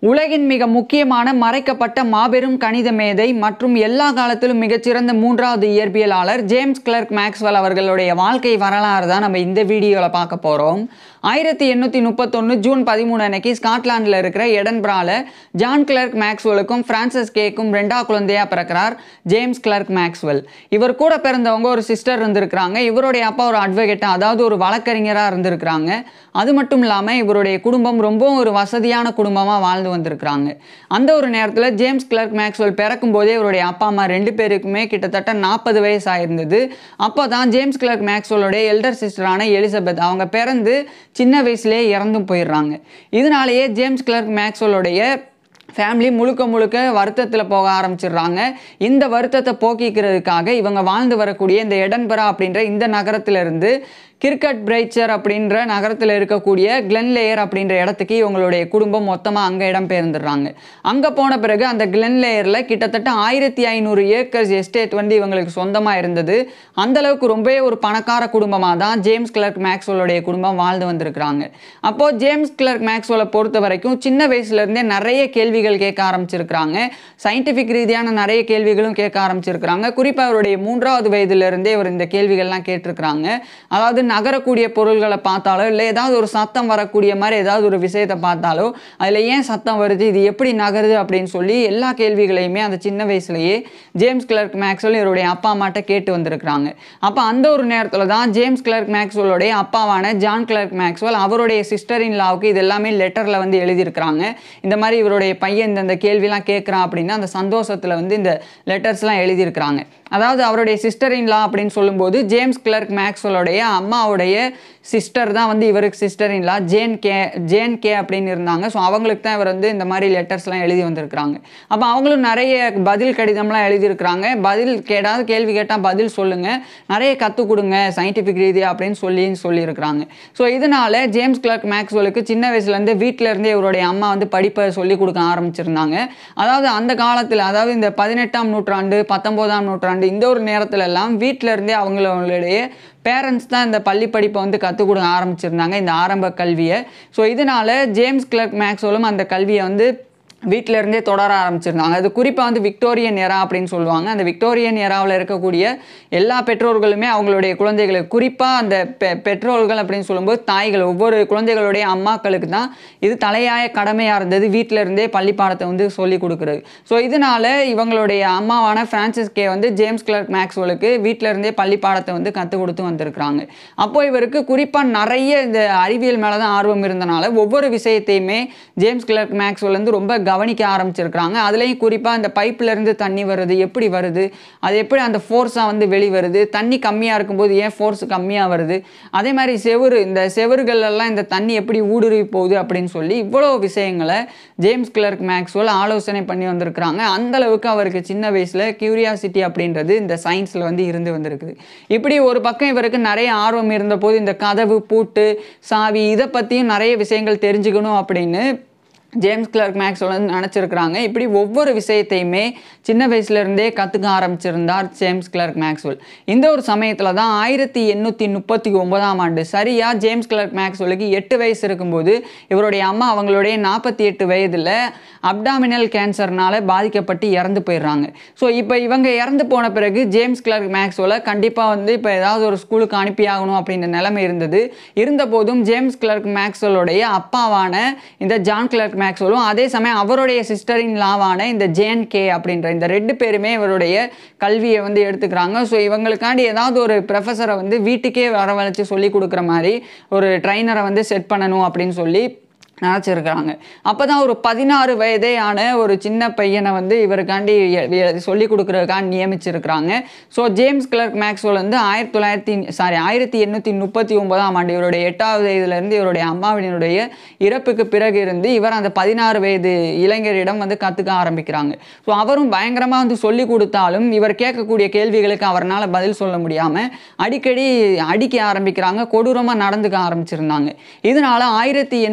உலகின் மிக முக்கியமான மறைக்கப்பட்ட மாபெரும் கணித மேதை மற்றும் எல்லா காலத்திலும் மிகச்சிறந்த மூன்றாவது இயற்பியலாளர் ஜேம்ஸ் கிளர்க் மேக்ஸ்வெல் அவர்களுடைய வாழ்க்கை வரலாறு தான் நம்ம இந்த வீடியோவில் பார்க்க போகிறோம் ஆயிரத்தி எண்ணூற்றி முப்பத்தொன்று ஜூன் பதிமூணு அன்னைக்கு ஸ்காட்லாண்டில் இருக்கிற எடன்பிரால ஜான் கிளர்க் மேக்ஸ்வெலுக்கும் பிரான்சிஸ் கேக்கும் ரெண்டா குழந்தையா பிறக்கிறார் ஜேம்ஸ் கிளர்க் மேக்ஸ்வெல் இவர் கூட பிறந்தவங்க ஒரு சிஸ்டர் இருந்திருக்கிறாங்க இவருடைய அப்பா ஒரு அட்வொகேட்டா அதாவது ஒரு வழக்கறிஞராக இருந்திருக்கிறாங்க அது மட்டும் இல்லாமல் இவருடைய குடும்பம் ரொம்பவும் ஒரு வசதியான குடும்பமாக வாழ்ந்து வந்திருக்கிறாங்க அந்த ஒரு நேரத்தில் ஜேம்ஸ் கிளர்க் மேக்ஸ்வெல் பிறக்கும் போதே இவருடைய அப்பா அம்மா ரெண்டு பேருக்குமே கிட்டத்தட்ட நாற்பது வயசு ஆயிருந்தது அப்போ தான் ஜேம்ஸ் கிளர்க் மேக்ஸ்வெலோடைய எல்டர் சிஸ்டரான எலிசபெத் அவங்க பிறந்து சின்ன வயசுலேயே இறந்தும் போயிடுறாங்க இதனாலேயே ஜேம்ஸ் கிளர்க் மேக்ஸ்வெலோடைய ஃபேமிலி முழுக்க முழுக்க வருத்தத்தில் போக ஆரம்பிச்சிடுறாங்க இந்த வருத்தத்தை போக்கிக்கிறதுக்காக இவங்க வாழ்ந்து வரக்கூடிய இந்த எடன்பரா அப்படின்ற இந்த நகரத்திலிருந்து கிர்கட் பிரைச்சர் அப்படின்ற நகரத்தில் இருக்கக்கூடிய கிளென்லேயர் அப்படின்ற இடத்துக்கு இவங்களுடைய குடும்பம் மொத்தமாக அங்கே இடம்பெயர்ந்துடுறாங்க அங்கே போன பிறகு அந்த கிளென்லேயரில் கிட்டத்தட்ட ஆயிரத்தி ஐநூறு ஏக்கர்ஸ் எஸ்டேட் வந்து இவங்களுக்கு சொந்தமாக இருந்தது அந்த அளவுக்கு ரொம்பவே ஒரு பணக்கார குடும்பமாக தான் ஜேம்ஸ் கிளர்க் மேக்ஸ்வெலோடைய குடும்பம் வாழ்ந்து வந்திருக்கிறாங்க அப்போது ஜேம்ஸ் கிளர்க் மேக்ஸ்வெலை பொறுத்த வரைக்கும் சின்ன வயசுலேருந்தே நிறைய கேள்விகள் கேட்க ஆரம்பிச்சிருக்கிறாங்க சயின்டிஃபிக் ரீதியான நிறைய கேள்விகளும் கேட்க ஆரம்பிச்சிருக்கிறாங்க குறிப்பாக அவருடைய மூன்றாவது வயதிலிருந்தே அவர் இந்த கேள்விகள்லாம் கேட்டிருக்கிறாங்க அதாவது நகரக்கூடிய பொருள்களை பார்த்தாலோ இல்லை ஏதாவது ஒரு சத்தம் வரக்கூடிய மாதிரி ஏதாவது ஒரு விஷயத்தை பார்த்தாலோ அதில் ஏன் சத்தம் வருது இது எப்படி நகருது அப்படின்னு சொல்லி எல்லா கேள்விகளையுமே அந்த சின்ன வயசுலேயே ஜேம்ஸ் கிளர்க் மேக்ஸ்வெல் இவருடைய அப்பா அம்மாட்ட கேட்டு வந்திருக்கிறாங்க அப்போ அந்த ஒரு நேரத்தில் தான் ஜேம்ஸ் கிளர்க் மேக்ஸ்வெலோடைய அப்பாவான ஜான் கிளர்க் மேக்ஸ்வெல் அவருடைய சிஸ்டர் இன் லாவுக்கு இது எல்லாமே லெட்டரில் வந்து எழுதியிருக்கிறாங்க இந்த மாதிரி இவருடைய பையன் இந்த இந்த கேள்விலாம் கேட்குறான் அப்படின்னா அந்த சந்தோஷத்தில் வந்து இந்த லெட்டர்ஸ்லாம் எழுதியிருக்கிறாங்க அதாவது அவருடைய சிஸ்டர் இன் லா அப்படின்னு சொல்லும்போது ஜேம்ஸ் கிளர்க் மேக்ஸ்வெலோடைய அம்மாவுடைய சிஸ்டர் தான் வந்து இவருக்கு sister in law Jane Kay Jane Kay அப்படின்னு இருந்தாங்க ஸோ அவங்களுக்கு தான் இவர் வந்து இந்த மாதிரி லெட்டர்ஸ்லாம் எழுதி வந்திருக்கிறாங்க அப்போ அவங்களும் நிறைய பதில் கடிதம்லாம் எழுதியிருக்கிறாங்க பதில் கேட்டாவது கேள்வி கேட்டால் பதில் சொல்லுங்கள் நிறைய கற்றுக் கொடுங்க சயின்டிஃபிக் ரீதியாக அப்படின்னு சொல்லி சொல்லியிருக்கிறாங்க ஸோ இதனால ஜேம்ஸ் கிளர்க் மேக்ஸ்வெலுக்கு சின்ன வயசுலேருந்து வீட்டிலேருந்தே இவருடைய அம்மா வந்து படிப்பை சொல்லி கொடுக்க ஆரம்பிச்சிருந்தாங்க அதாவது அந்த காலத்தில் அதாவது இந்த பதினெட்டாம் நூற்றாண்டு பத்தொம்போதாம் நூற்றாண்டு இந்த ஒரு நேரத்துல எல்லாம் வீட்டில இருந்தே அவங்களுடைய பேரண்ட்ஸ் தான் இந்த பள்ளி படிப்பை வந்து கற்றுக் கொடுக்க ஆரம்பிச்சிருந்தாங்க இந்த ஆரம்ப கல்வியை ஸோ இதனால ஜேம்ஸ் கிளர்க் மேக்ஸ்வெலும் அந்த கல்வியை வந்து வீட்டில இருந்தே தொடர ஆரம்பிச்சிருந்தாங்க அது குறிப்பாக வந்து விக்டோரியன் எரா அப்படின்னு சொல்லுவாங்க அந்த விக்டோரியன் எராவில் இருக்கக்கூடிய எல்லா பெற்றோர்களுமே அவங்களுடைய குழந்தைகளுக்கு குறிப்பாக அந்த பெ பெற்றோர்கள் அப்படின்னு சொல்லும்போது தாய்கள் ஒவ்வொரு குழந்தைகளுடைய அம்மாக்களுக்கு தான் இது தலையாய கடமையாக இருந்தது வீட்டில இருந்தே பள்ளி பாடத்தை வந்து சொல்லி கொடுக்குறது ஸோ இதனால இவங்களுடைய அம்மாவான ஃப்ரான்சிஸ் கே வந்து ஜேம்ஸ் கிளர்க் மேக்ஸ்வெலுக்கு வீட்டில இருந்தே பள்ளி பாடத்தை வந்து கற்றுக் கொடுத்து வந்திருக்கிறாங்க அப்போ இவருக்கு குறிப்பாக நிறைய இந்த அறிவியல் மேலே தான் ஆர்வம் இருந்தனால ஒவ்வொரு விஷயத்தையுமே ஜேம்ஸ் கிளர்க் மேக்ஸ்வெல் வந்து ரொம்ப கவனிக்க ஆரம்பிச்சிருக்கிறாங்க அதுலேயும் குறிப்பாக இந்த பைப்லேருந்து தண்ணி வருது எப்படி வருது அது எப்படி அந்த ஃபோர்ஸாக வந்து வெளிவருது தண்ணி கம்மியாக இருக்கும்போது ஏன் ஃபோர்ஸ் கம்மியாக வருது அதே மாதிரி செவுரு இந்த செவறுகள் எல்லாம் இந்த தண்ணி எப்படி ஊடுருவி போகுது அப்படின்னு சொல்லி இவ்வளோ விஷயங்களை ஜேம்ஸ் கிளர்க் மேக்ஸ்வெல் ஆலோசனை பண்ணி வந்திருக்கிறாங்க அந்த அளவுக்கு அவருக்கு சின்ன வயசில் கியூரியாசிட்டி அப்படின்றது இந்த சயின்ஸில் வந்து இருந்து வந்திருக்குது இப்படி ஒரு பக்கம் இவருக்கு நிறைய ஆர்வம் இருந்தபோது இந்த கதவு பூட்டு சாவி இதை பற்றியும் நிறைய விஷயங்கள் தெரிஞ்சுக்கணும் அப்படின்னு ஜேம்ஸ் கிளர்க் மேக்ஸ்வெல் வந்து நினச்சிருக்கிறாங்க இப்படி ஒவ்வொரு விஷயத்தையுமே சின்ன வயசுலேருந்தே கற்றுக்க ஆரம்பிச்சிருந்தார் ஜேம்ஸ் கிளர்க் மேக்ஸ்வெல் இந்த ஒரு சமயத்தில் தான் ஆயிரத்தி எண்ணூற்றி முப்பத்தி ஒன்பதாம் ஆண்டு சரியாக ஜேம்ஸ் கிளர்க் மேக்ஸ்வெலுக்கு எட்டு வயசு இருக்கும்போது இவருடைய அம்மா அவங்களுடைய நாற்பத்தி எட்டு வயதில் அப்டாமினல் கேன்சர்னால பாதிக்கப்பட்டு இறந்து போயிடுறாங்க ஸோ இப்போ இவங்க இறந்து போன பிறகு ஜேம்ஸ் கிளர்க் மேக்ஸ்வெலை கண்டிப்பாக வந்து இப்போ ஏதாவது ஒரு ஸ்கூலுக்கு அனுப்பி ஆகணும் அப்படின்ற நிலைமை இருந்தது இருந்தபோதும் ஜேம்ஸ் கிளர்க் மேக்ஸ்வெலோடைய அப்பாவான இந்த ஜான் கிளர்க் மேக்ஸ்வெலும் அதே சமயம் அவருடைய சிஸ்டரின் லாவான இந்த ஜேன் கே அப்படின்ற இந்த ரெண்டு பேருமே இவருடைய கல்வியை வந்து எடுத்துக்கிறாங்க ஸோ இவங்களுக்காண்டி ஏதாவது ஒரு ப்ரொஃபஸரை வந்து வீட்டுக்கே வரவழைச்சு சொல்லி கொடுக்குற மாதிரி ஒரு ட்ரைனரை வந்து செட் பண்ணணும் அப்படின்னு சொல்லி நினச்சிருக்கிறாங்க அப்போ தான் ஒரு பதினாறு வயதே ஆன ஒரு சின்ன பையனை வந்து இவருக்காண்டி சொல்லி கொடுக்குறதுக்காக நியமிச்சிருக்கிறாங்க ஸோ ஜேம்ஸ் கிளர்க் மேக்ஸ்வெல் வந்து ஆயிரத்தி தொள்ளாயிரத்தி சாரி ஆயிரத்தி எண்ணூற்றி முப்பத்தி ஒன்பதாம் ஆண்டு இவருடைய எட்டாவது வயதுலேருந்து இவருடைய அம்மாவினுடைய இறப்புக்கு பிறகு இருந்து இவர் அந்த பதினாறு வயது இளைஞரிடம் வந்து கற்றுக்க ஆரம்பிக்கிறாங்க ஸோ அவரும் பயங்கரமாக வந்து சொல்லி கொடுத்தாலும் இவர் கேட்கக்கூடிய கேள்விகளுக்கு அவரால் பதில் சொல்ல முடியாமல் அடிக்கடி அடிக்க ஆரம்பிக்கிறாங்க கொடூரமாக நடந்துக்க ஆரம்பிச்சிருந்தாங்க இதனால ஆயிரத்தி எண்ணூற்றி நாற்பத்தி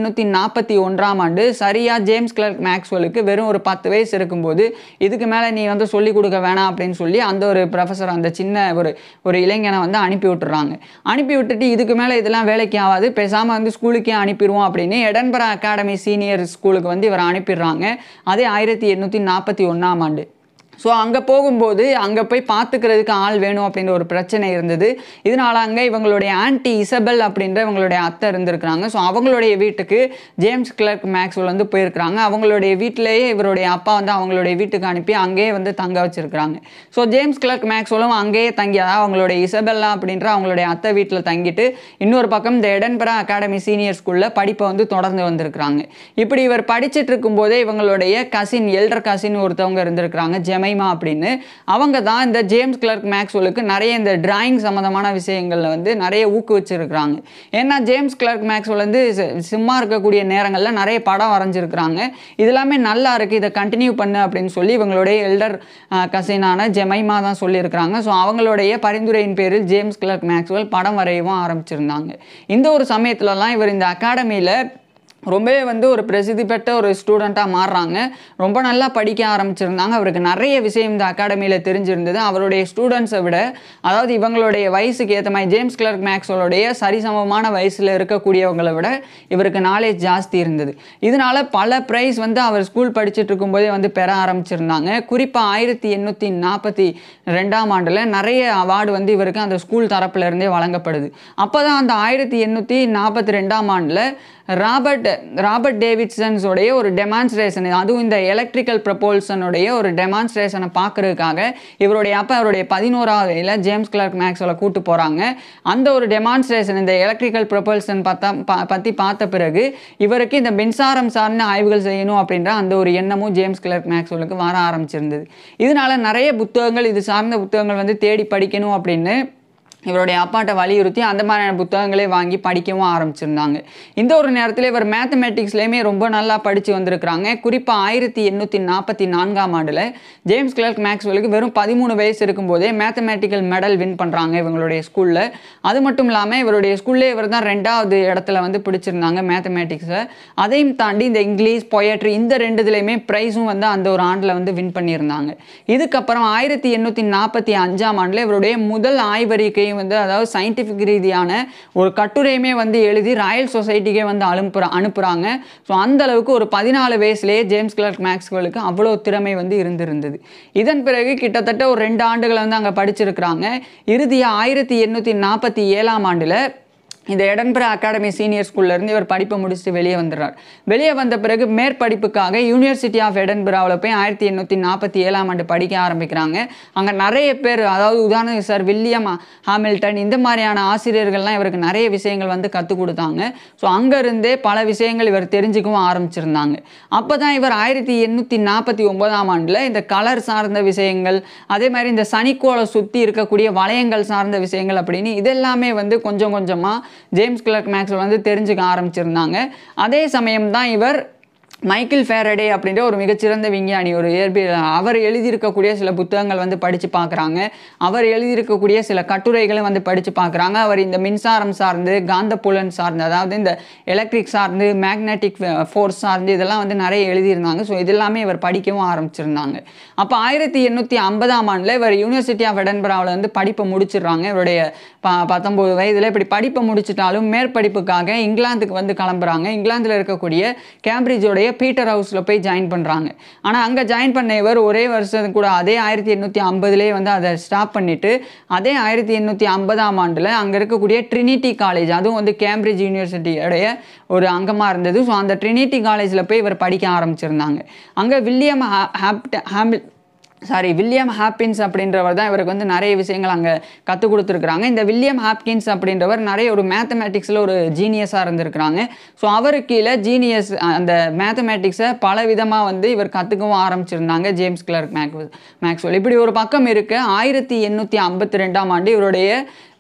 நாற்பத்தி ஒன்றாம் ஆண்டு சரியாக ஜேம்ஸ் கிளர்க் மேக்ஸ்வெலுக்கு வெறும் ஒரு பத்து வயசு இருக்கும்போது இதுக்கு மேலே நீ வந்து சொல்லிக் கொடுக்க வேணாம் அப்படின்னு சொல்லி அந்த ஒரு ப்ரொஃபஸர் அந்த சின்ன ஒரு ஒரு இளைஞனை வந்து அனுப்பி விட்டுறாங்க அனுப்பி விட்டுட்டு இதுக்கு மேலே இதெல்லாம் வேலைக்கு ஆகாது பேசாமல் வந்து ஸ்கூலுக்கே அனுப்பிடுவோம் அப்படின்னு எடன்பரா அகாடமி சீனியர் ஸ்கூலுக்கு வந்து இவரை அனுப்பிடுறாங்க அதே ஆயிரத்தி எண்ணூற்றி நாற்பத்தி ஒன்றாம் ஆண்டு ஸோ அங்கே போகும்போது அங்கே போய் பார்த்துக்கிறதுக்கு ஆள் வேணும் அப்படின்ற ஒரு பிரச்சனை இருந்தது இதனால் அங்கே இவங்களுடைய ஆன்டி இசபெல் அப்படின்ற இவங்களுடைய அத்தை இருந்திருக்கிறாங்க ஸோ அவங்களுடைய வீட்டுக்கு ஜேம்ஸ் கிளர்க் மேக்ஸ்வெல் வந்து போயிருக்கிறாங்க அவங்களுடைய வீட்டிலேயே இவருடைய அப்பா வந்து அவங்களுடைய வீட்டுக்கு அனுப்பி அங்கேயே வந்து தங்க வச்சிருக்கிறாங்க ஸோ ஜேம்ஸ் கிளர்க் மேக்ஸ்வெலும் அங்கேயே தங்கி அதாவது அவங்களுடைய இசபெல்லா அப்படின்ற அவங்களுடைய அத்தை வீட்டில் தங்கிட்டு இன்னொரு பக்கம் இந்த எடன்பரா அகாடமி சீனியர் ஸ்கூலில் படிப்பை வந்து தொடர்ந்து வந்திருக்கிறாங்க இப்படி இவர் படிச்சுட்டு இருக்கும்போதே இவங்களுடைய கசின் எல்டர் கசின் ஒருத்தவங்க இருந்திருக்கிறாங்க ஜெமைமா அப்படின்னு அவங்க தான் இந்த ஜேம்ஸ் கிளர்க் மேக்ஸ்வெலுக்கு நிறைய இந்த டிராயிங் சம்மந்தமான விஷயங்களில் வந்து நிறைய ஊக்குவிச்சிருக்கிறாங்க ஏன்னா ஜேம்ஸ் கிளர்க் மேக்ஸ்வெல் வந்து சு- சும்மா இருக்கக்கூடிய நேரங்களில் நிறைய படம் வரைஞ்சிருக்கிறாங்க இது எல்லாமே நல்லா இருக்குது இதை கண்டினியூ பண்ணு அப்படின்னு சொல்லி இவங்களுடைய எல்டர் கசினான ஜெமைமா தான் சொல்லியிருக்கிறாங்க ஸோ அவங்களுடைய பரிந்துரையின் பேரில் ஜேம்ஸ் கிளர்க் மேக்ஸ்வெல் படம் வரையவும் ஆரம்பிச்சிருந்தாங்க இந்த ஒரு சமயத்துலலாம் இவர் இந்த அகாடமியில் ரொம்பவே வந்து ஒரு பிரசித்தி பெற்ற ஒரு ஸ்டூடெண்ட்டாக மாறுறாங்க ரொம்ப நல்லா படிக்க ஆரம்பிச்சிருந்தாங்க அவருக்கு நிறைய விஷயம் இந்த அகாடமியில் தெரிஞ்சிருந்தது அவருடைய ஸ்டூடெண்ட்ஸை விட அதாவது இவங்களுடைய வயசுக்கு ஏற்ற மாதிரி ஜேம்ஸ் கிளர்க் மேக்ஸ்வெலுடைய சரிசமமான வயசில் இருக்கக்கூடியவங்களை விட இவருக்கு நாலேஜ் ஜாஸ்தி இருந்தது இதனால பல ப்ரைஸ் வந்து அவர் ஸ்கூல் படிச்சுட்டு இருக்கும்போதே வந்து பெற ஆரம்பிச்சிருந்தாங்க குறிப்பாக ஆயிரத்தி எண்ணூற்றி நாற்பத்தி ரெண்டாம் ஆண்டில் நிறைய அவார்டு வந்து இவருக்கு அந்த ஸ்கூல் தரப்புல இருந்தே வழங்கப்படுது அப்போ தான் அந்த ஆயிரத்தி எண்ணூற்றி நாற்பத்தி ரெண்டாம் ஆண்டில் ராபர்ட் ராபர்ட் டேவிட்சன்ஸோடைய ஒரு டெமான்ஸ்ட்ரேஷன் அதுவும் இந்த எலக்ட்ரிக்கல் ப்ரப்போல்சனுடைய ஒரு டெமான்ஸ்ட்ரேஷனை பார்க்கறதுக்காக இவருடைய அப்பா அவருடைய பதினோராவது வயதில் ஜேம்ஸ் கிளர்க் மேக்ஸ்வெலை கூட்டு போகிறாங்க அந்த ஒரு டெமான்ஸ்ட்ரேஷன் இந்த எலக்ட்ரிக்கல் ப்ரப்போல்சன் பார்த்தா பா பற்றி பார்த்த பிறகு இவருக்கு இந்த மின்சாரம் சார்ந்த ஆய்வுகள் செய்யணும் அப்படின்ற அந்த ஒரு எண்ணமும் ஜேம்ஸ் கிளர்க் மேக்ஸ்வெலுக்கு வர ஆரம்பிச்சிருந்தது இதனால நிறைய புத்தகங்கள் இது சார்ந்த புத்தகங்கள் வந்து தேடி படிக்கணும் அப்படின்னு இவருடைய அப்பாட்ட வலியுறுத்தி அந்த மாதிரியான புத்தகங்களே வாங்கி படிக்கவும் ஆரம்பிச்சிருந்தாங்க இந்த ஒரு நேரத்தில் இவர் மேத்தமேட்டிக்ஸ்லேயுமே ரொம்ப நல்லா படித்து வந்திருக்கிறாங்க குறிப்பாக ஆயிரத்தி எண்ணூற்றி நாற்பத்தி நான்காம் ஆண்டில் ஜேம்ஸ் கிளர்க் மேக்ஸ்வெலுக்கு வெறும் பதிமூணு வயசு இருக்கும்போதே மேத்தமேட்டிக்கல் மெடல் வின் பண்ணுறாங்க இவங்களுடைய ஸ்கூலில் அது மட்டும் இல்லாமல் இவருடைய ஸ்கூல்லே இவர் தான் ரெண்டாவது இடத்துல வந்து பிடிச்சிருந்தாங்க மேத்தமேட்டிக்ஸை அதையும் தாண்டி இந்த இங்கிலீஷ் பொயட்ரி இந்த ரெண்டு இதுலையுமே ப்ரைஸும் வந்து அந்த ஒரு ஆண்டில் வந்து வின் பண்ணியிருந்தாங்க இதுக்கப்புறம் ஆயிரத்தி எண்ணூற்றி நாற்பத்தி அஞ்சாம் ஆண்டில் இவருடைய முதல் ஆய்வறிக்கையும் வந்து அதாவது சயின்டிஃபிக் ரீதியான ஒரு கட்டுரையுமே வந்து எழுதி ராயல் சொசைட்டிக்கே வந்து அனுப்புற அனுப்புகிறாங்க ஸோ அந்த அளவுக்கு ஒரு பதினாலு வயசுலேயே ஜேம்ஸ் கிளர்க் மேக்ஸ்வெலுக்கு அவ்வளோ திறமை வந்து இருந்திருந்தது இதன் பிறகு கிட்டத்தட்ட ஒரு ரெண்டு ஆண்டுகளை வந்து அங்கே படிச்சிருக்கிறாங்க இறுதியாக ஆயிரத்தி எண்ணூற்றி நாற்பத்தி ஏழாம் ஆண்டில் இந்த எடன்பரா அகாடமி சீனியர் ஸ்கூல்ல இருந்து இவர் படிப்பை முடிச்சுட்டு வெளியே வந்துடுறார் வெளியே வந்த பிறகு மேற்படிப்புக்காக யூனிவர்சிட்டி ஆஃப் எடன்பராவில் போய் ஆயிரத்தி எண்ணூற்றி நாற்பத்தி ஏழாம் ஆண்டு படிக்க ஆரம்பிக்கிறாங்க அங்கே நிறைய பேர் அதாவது உதாரணம் சார் வில்லியம் ஹாமில்டன் இந்த மாதிரியான ஆசிரியர்கள்லாம் இவருக்கு நிறைய விஷயங்கள் வந்து கற்றுக் கொடுத்தாங்க ஸோ அங்கேருந்தே பல விஷயங்கள் இவர் தெரிஞ்சுக்கவும் ஆரம்பிச்சிருந்தாங்க அப்போ தான் இவர் ஆயிரத்தி எண்ணூற்றி நாற்பத்தி ஒன்பதாம் ஆண்டில் இந்த கலர் சார்ந்த விஷயங்கள் அதே மாதிரி இந்த சனிக்கோளை சுற்றி இருக்கக்கூடிய வளையங்கள் சார்ந்த விஷயங்கள் அப்படின்னு இதெல்லாமே வந்து கொஞ்சம் கொஞ்சமாக ஜேம்ஸ் கிளர்க் மேக்ஸ்வெல் வந்து தெரிஞ்சுக்க ஆரம்பிச்சிருந்தாங்க அதே சமயம் தான் இவர் மைக்கேல் ஃபேரடே அப்படின்ற ஒரு மிகச்சிறந்த விஞ்ஞானி ஒரு இயற்பியல் அவர் எழுதியிருக்கக்கூடிய சில புத்தகங்கள் வந்து படித்து பார்க்குறாங்க அவர் எழுதியிருக்கக்கூடிய சில கட்டுரைகளும் வந்து படித்து பார்க்குறாங்க அவர் இந்த மின்சாரம் சார்ந்து காந்தப்புலன் சார்ந்து அதாவது இந்த எலக்ட்ரிக் சார்ந்து மேக்னெட்டிக் ஃபோர்ஸ் சார்ந்து இதெல்லாம் வந்து நிறைய எழுதியிருந்தாங்க ஸோ இதெல்லாமே இவர் படிக்கவும் ஆரம்பிச்சிருந்தாங்க அப்போ ஆயிரத்தி எண்ணூற்றி ஐம்பதாம் ஆண்டில் இவர் யூனிவர்சிட்டி ஆஃப் எடன்பராவில் வந்து படிப்பை முடிச்சிடுறாங்க இவருடைய ப பத்தொம்போது வயதில் இப்படி படிப்பை முடிச்சிட்டாலும் மேற்படிப்புக்காக இங்கிலாந்துக்கு வந்து கிளம்புறாங்க இங்கிலாந்தில் இருக்கக்கூடிய கேம்பிரிட்ஜோடைய பீட்டர் ஹவுஸில் போய் ஜாயின் பண்ணுறாங்க ஆனால் அங்கே ஜாயின் பண்ண இவர் ஒரே வருஷம் கூட அதே ஆயிரத்தி எண்ணூற்றி ஐம்பதுலேயே வந்து அதை ஸ்டாப் பண்ணிவிட்டு அதே ஆயிரத்தி எண்ணூற்றி ஐம்பதாம் ஆண்டில் அங்கே இருக்கக்கூடிய ட்ரினிட்டி காலேஜ் அதுவும் வந்து கேம்பிரிட்ஜ் யூனிவர்சிட்டியோடைய ஒரு அங்கமாக இருந்தது ஸோ அந்த ட்ரினிட்டி காலேஜில் போய் இவர் படிக்க ஆரம்பிச்சிருந்தாங்க அங்கே வில்லியம் ஹா ஹாப்ட ஹாமில் சாரி வில்லியம் ஹாப்பின்ஸ் அப்படின்றவர் தான் இவருக்கு வந்து நிறைய விஷயங்கள் அங்கே கற்றுக் கொடுத்துருக்குறாங்க இந்த வில்லியம் ஹாப்கின்ஸ் அப்படின்றவர் நிறைய ஒரு மேத்தமேட்டிக்ஸில் ஒரு ஜீனியஸாக இருந்திருக்கிறாங்க ஸோ அவருக்கு கீழே ஜீனியஸ் அந்த மேத்தமேட்டிக்ஸை பல விதமாக வந்து இவர் கற்றுக்கவும் ஆரம்பிச்சிருந்தாங்க ஜேம்ஸ் கிளர்க் மேக் மேக்ஸ்வெல் இப்படி ஒரு பக்கம் இருக்க ஆயிரத்தி எண்ணூற்றி ஐம்பத்தி ரெண்டாம் ஆண்டு இவருடைய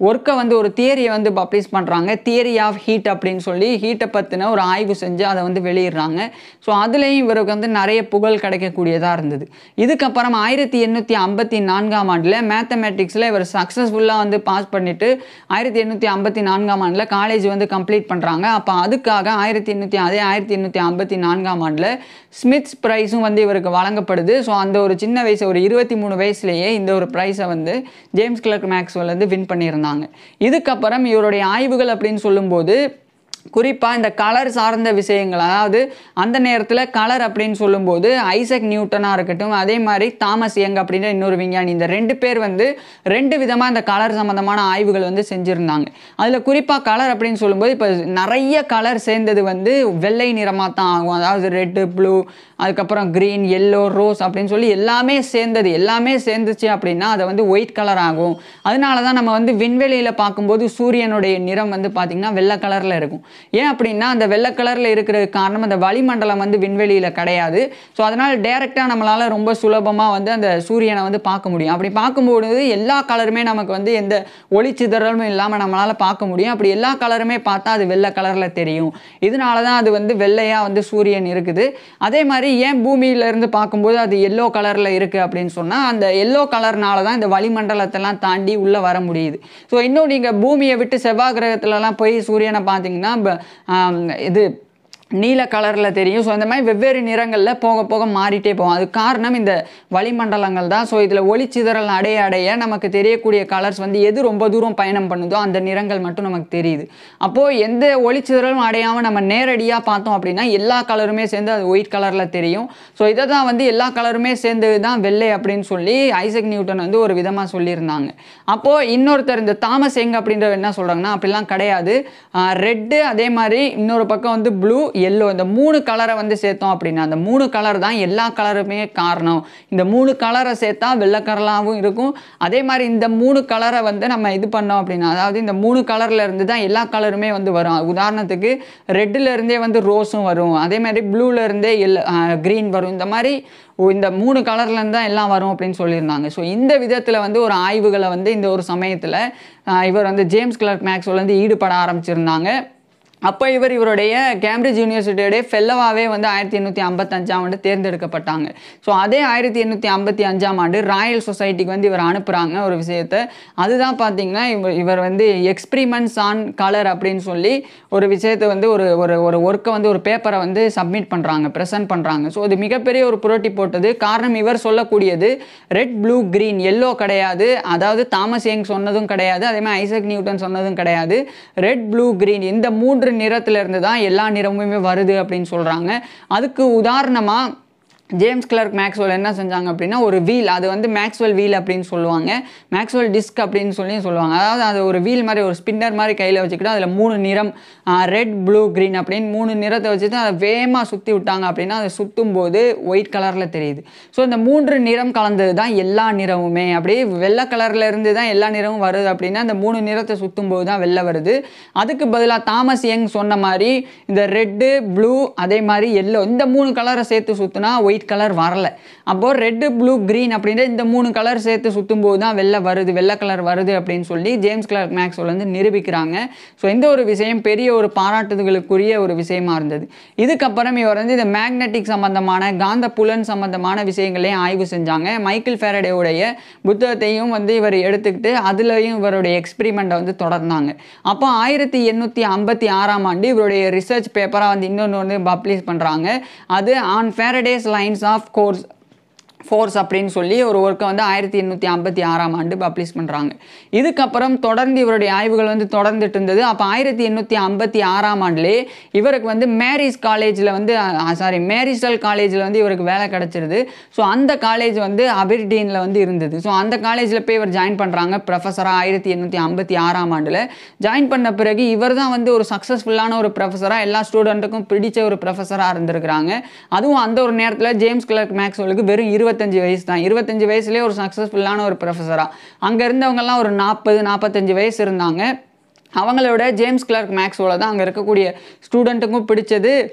ஒர்க்கை வந்து ஒரு தியரியை வந்து பப்ளிஷ் பண்ணுறாங்க தியரி ஆஃப் ஹீட் அப்படின்னு சொல்லி ஹீட்டை பற்றின ஒரு ஆய்வு செஞ்சு அதை வந்து வெளியிடுறாங்க ஸோ அதுலேயும் இவருக்கு வந்து நிறைய புகழ் கிடைக்கக்கூடியதாக இருந்தது இதுக்கப்புறம் ஆயிரத்தி எண்ணூற்றி ஐம்பத்தி நான்காம் ஆண்டில் மேத்தமேட்டிக்ஸில் இவர் சக்ஸஸ்ஃபுல்லாக வந்து பாஸ் பண்ணிவிட்டு ஆயிரத்தி எண்ணூற்றி ஐம்பத்தி நான்காம் ஆண்டில் காலேஜ் வந்து கம்ப்ளீட் பண்ணுறாங்க அப்போ அதுக்காக ஆயிரத்தி எண்ணூற்றி அதே ஆயிரத்தி எண்ணூற்றி ஐம்பத்தி நான்காம் ஆண்டில் ஸ்மித்ஸ் ப்ரைஸும் வந்து இவருக்கு வழங்கப்படுது ஸோ அந்த ஒரு சின்ன வயசு ஒரு இருபத்தி மூணு வயசுலேயே இந்த ஒரு ப்ரைஸை வந்து ஜேம்ஸ் கிளர்க் மேக்ஸ்வெல் வந்து வின் பண்ணியிருந்தாங்க இதுக்கப்புறம் இவருடைய ஆய்வுகள் அப்படின்னு சொல்லும்போது குறிப்பாக இந்த கலர் சார்ந்த விஷயங்கள் அதாவது அந்த நேரத்தில் கலர் அப்படின்னு சொல்லும்போது ஐசக் நியூட்டனாக இருக்கட்டும் அதே மாதிரி தாமஸ் யங் அப்படின்ற இன்னொரு விஞ்ஞானி இந்த ரெண்டு பேர் வந்து ரெண்டு விதமாக இந்த கலர் சம்மந்தமான ஆய்வுகள் வந்து செஞ்சுருந்தாங்க அதில் குறிப்பாக கலர் அப்படின்னு சொல்லும்போது இப்போ நிறைய கலர் சேர்ந்தது வந்து வெள்ளை நிறமாக தான் ஆகும் அதாவது ரெட்டு ப்ளூ அதுக்கப்புறம் க்ரீன் எல்லோ ரோஸ் அப்படின்னு சொல்லி எல்லாமே சேர்ந்தது எல்லாமே சேர்ந்துச்சு அப்படின்னா அதை வந்து ஒயிட் கலர் ஆகும் அதனால தான் நம்ம வந்து விண்வெளியில் பார்க்கும்போது சூரியனுடைய நிறம் வந்து பார்த்திங்கன்னா வெள்ளை கலரில் இருக்கும் ஏன் அப்படின்னா அந்த வெள்ளை கலரில் இருக்கிறது காரணம் அந்த வளிமண்டலம் வந்து விண்வெளியில் கிடையாது ஸோ அதனால் டேரெக்டாக நம்மளால் ரொம்ப சுலபமாக வந்து அந்த சூரியனை வந்து பார்க்க முடியும் அப்படி பார்க்கும்போது எல்லா கலருமே நமக்கு வந்து எந்த ஒளிச்சிதறலும் இல்லாமல் நம்மளால் பார்க்க முடியும் அப்படி எல்லா கலருமே பார்த்தா அது வெள்ளை கலரில் தெரியும் இதனால தான் அது வந்து வெள்ளையாக வந்து சூரியன் இருக்குது அதே மாதிரி ஏன் பூமியிலேருந்து பார்க்கும்போது அது எல்லோ கலரில் இருக்குது அப்படின்னு சொன்னால் அந்த எல்லோ கலர்னால தான் இந்த வளிமண்டலத்தெல்லாம் தாண்டி உள்ளே வர முடியுது ஸோ இன்னும் நீங்கள் பூமியை விட்டு செவ்வாய் கிரகத்துலலாம் போய் சூரியனை பார்த்தீங்கன்னா ப- ஆம், இது நீல கலரில் தெரியும் ஸோ அந்த மாதிரி வெவ்வேறு நிறங்களில் போக போக மாறிட்டே போகும் அது காரணம் இந்த வளிமண்டலங்கள் தான் ஸோ இதில் ஒளிச்சிதறல் அடைய அடைய நமக்கு தெரியக்கூடிய கலர்ஸ் வந்து எது ரொம்ப தூரம் பயணம் பண்ணுதோ அந்த நிறங்கள் மட்டும் நமக்கு தெரியுது அப்போது எந்த ஒளிச்சிதறலும் அடையாமல் நம்ம நேரடியாக பார்த்தோம் அப்படின்னா எல்லா கலருமே சேர்ந்து அது ஒயிட் கலரில் தெரியும் ஸோ இதை தான் வந்து எல்லா கலருமே சேர்ந்தது தான் வெள்ளை அப்படின்னு சொல்லி ஐசக் நியூட்டன் வந்து ஒரு விதமாக சொல்லியிருந்தாங்க அப்போது இன்னொருத்தர் இந்த தாமஸ் எங் அப்படின்றவர் என்ன சொல்கிறாங்கன்னா அப்படிலாம் கிடையாது ரெட்டு அதே மாதிரி இன்னொரு பக்கம் வந்து ப்ளூ எல்லோ இந்த மூணு கலரை வந்து சேர்த்தோம் அப்படின்னா அந்த மூணு கலர் தான் எல்லா கலருமே காரணம் இந்த மூணு கலரை சேர்த்தா வெள்ளை கலராகவும் இருக்கும் அதே மாதிரி இந்த மூணு கலரை வந்து நம்ம இது பண்ணோம் அப்படின்னா அதாவது இந்த மூணு கலரில் இருந்து தான் எல்லா கலருமே வந்து வரும் உதாரணத்துக்கு ரெட்டில் இருந்தே வந்து ரோஸும் வரும் அதே மாதிரி ப்ளூவில் இருந்தே எல் க்ரீன் வரும் இந்த மாதிரி ஓ, இந்த மூணு கலர்லேருந்து தான் எல்லாம் வரும் அப்படின்னு சொல்லியிருந்தாங்க ஸோ இந்த விதத்தில் வந்து ஒரு ஆய்வுகளை வந்து இந்த ஒரு சமயத்தில் இவர் வந்து ஜேம்ஸ் கிளர்க் மேக்ஸ்வெல் வந்து ஈடுபட ஆரம்பிச்சிருந்தாங்க அப்போ இவர் இவருடைய கேம்பிரிட்ஜ் யூனிவர்சிட்டியோடைய ஃபெல்லவாகவே வந்து ஆயிரத்தி எண்ணூற்றி ஐம்பத்தஞ்சாம் ஆண்டு தேர்ந்தெடுக்கப்பட்டாங்க ஸோ அதே ஆயிரத்தி எண்ணூற்றி ஐம்பத்தி அஞ்சாம் ஆண்டு ராயல் சொசைட்டிக்கு வந்து இவர் அனுப்புகிறாங்க ஒரு விஷயத்தை அதுதான் பார்த்தீங்கன்னா இவர் இவர் வந்து எக்ஸ்பிரிமெண்ட்ஸ் ஆன் கலர் அப்படின்னு சொல்லி ஒரு விஷயத்தை வந்து ஒரு ஒரு ஒரு ஒர்க்கை வந்து ஒரு பேப்பரை வந்து சப்மிட் பண்ணுறாங்க ப்ரெசென்ட் பண்ணுறாங்க ஸோ அது மிகப்பெரிய ஒரு புரட்டி போட்டது காரணம் இவர் சொல்லக்கூடியது ரெட் ப்ளூ க்ரீன் எல்லோ கிடையாது அதாவது தாமஸ் யங் சொன்னதும் கிடையாது அதே மாதிரி ஐசக் நியூட்டன் சொன்னதும் கிடையாது ரெட் ப்ளூ க்ரீன் இந்த மூன்று நிறத்துல இருந்து தான் எல்லா நிறமுமே வருது அப்படின்னு சொல்கிறாங்க அதுக்கு உதாரணமாக ஜேம்ஸ் கிளர்க் மேக்ஸ்வெல் என்ன செஞ்சாங்க அப்படின்னா ஒரு வீல் அது வந்து மேக்ஸ்வெல் வீல் அப்படின்னு சொல்லுவாங்க மேக்ஸ்வெல் டிஸ்க் அப்படின்னு சொல்லி சொல்லுவாங்க அதாவது அது ஒரு வீல் மாதிரி ஒரு ஸ்பின்னர் மாதிரி கையில் வச்சுக்கிட்டு அதில் மூணு நிறம் ரெட் ப்ளூ க்ரீன் அப்படின்னு மூணு நிறத்தை வச்சுட்டு அதை வேகமாக சுற்றி விட்டாங்க அப்படின்னா அதை சுற்றும் போது ஒயிட் கலரில் தெரியுது ஸோ இந்த மூன்று நிறம் கலந்தது தான் எல்லா நிறமுமே அப்படியே வெள்ளை கலரில் இருந்து தான் எல்லா நிறமும் வருது அப்படின்னா இந்த மூணு நிறத்தை சுற்றும் போது தான் வெள்ளை வருது அதுக்கு பதிலாக தாமஸ் யங் சொன்ன மாதிரி இந்த ரெட்டு ப்ளூ அதே மாதிரி எல்லோ இந்த மூணு கலரை சேர்த்து சுற்றினா ஒயிட் கலர் வரல அப்போது ரெட்டு ப்ளூ க்ரீன் அப்படின்ற இந்த மூணு கலர் சேர்த்து சுற்றும் போது தான் வெள்ளை வருது வெள்ளை கலர் வருது அப்படின்னு சொல்லி ஜேம்ஸ் கிளர்க் மேக்ஸ்வெல் வந்து நிரூபிக்கிறாங்க ஸோ இந்த ஒரு விஷயம் பெரிய ஒரு பாராட்டுதலுக்குரிய ஒரு விஷயமா இருந்தது இதுக்கப்புறம் இவர் வந்து இந்த மேக்னெட்டிக் சம்பந்தமான காந்த புலன் சம்பந்தமான விஷயங்களையும் ஆய்வு செஞ்சாங்க மைக்கேல் ஃபேரடேவுடைய புத்தகத்தையும் வந்து இவர் எடுத்துக்கிட்டு அதுலேயும் இவருடைய எக்ஸ்பிரிமெண்ட்டை வந்து தொடர்ந்தாங்க அப்போ ஆயிரத்தி எண்ணூற்றி ஐம்பத்தி ஆறாம் ஆண்டு இவருடைய ரிசர்ச் பேப்பராக வந்து இன்னொன்று வந்து பப்ளிஷ் பண்ணுறாங்க அது on Faraday's lines of course force அப்படின்னு சொல்லி ஒரு ஒர்க்கை வந்து ஆயிரத்தி எண்ணூற்றி ஐம்பத்தி ஆறாம் ஆண்டு பப்ளிஷ் பண்ணுறாங்க இதுக்கப்புறம் தொடர்ந்து இவருடைய ஆய்வுகள் வந்து தொடர்ந்துட்டு இருந்தது அப்போ ஆயிரத்தி எண்ணூற்றி ஐம்பத்தி ஆறாம் ஆண்டுலே இவருக்கு வந்து மேரிஸ் காலேஜில் வந்து சாரி மேரிசல் காலேஜில் வந்து இவருக்கு வேலை கிடச்சிருது ஸோ அந்த காலேஜ் வந்து அபிர்டீனில் வந்து இருந்தது ஸோ அந்த காலேஜில் போய் இவர் ஜாயின் பண்ணுறாங்க ப்ரொஃபஸராக ஆயிரத்தி எண்ணூற்றி ஐம்பத்தி ஆறாம் ஆண்டில் ஜாயின் பண்ண பிறகு இவர் தான் வந்து ஒரு சக்ஸஸ்ஃபுல்லான ஒரு ப்ரொஃபஸராக எல்லா ஸ்டூடெண்ட்டுக்கும் பிடிச்ச ஒரு ப்ரொஃபஸராக இருந்திருக்கிறாங்க அதுவும் அந்த ஒரு நேரத்தில் ஜேம்ஸ் கிளர்க் மேக்ஸ்வெலுக்கு வெறும் இருபத்தஞ்சு வயசு தான் இருபத்தஞ்சு வயசுலேயே ஒரு சக்ஸஸ்ஃபுல்லான ஒரு ப்ரொஃபஸராக அங்கே இருந்தவங்கெல்லாம் ஒரு நாற்பது நாற்பத்தஞ்சு வயசு இருந்தாங்க அவங்களோட ஜேம்ஸ் கிளர்க் மேக்ஸ்வெல தான் அங்கே இருக்கக்கூடிய ஸ்டூடெண்ட்டுக்கும் பிடிச்சது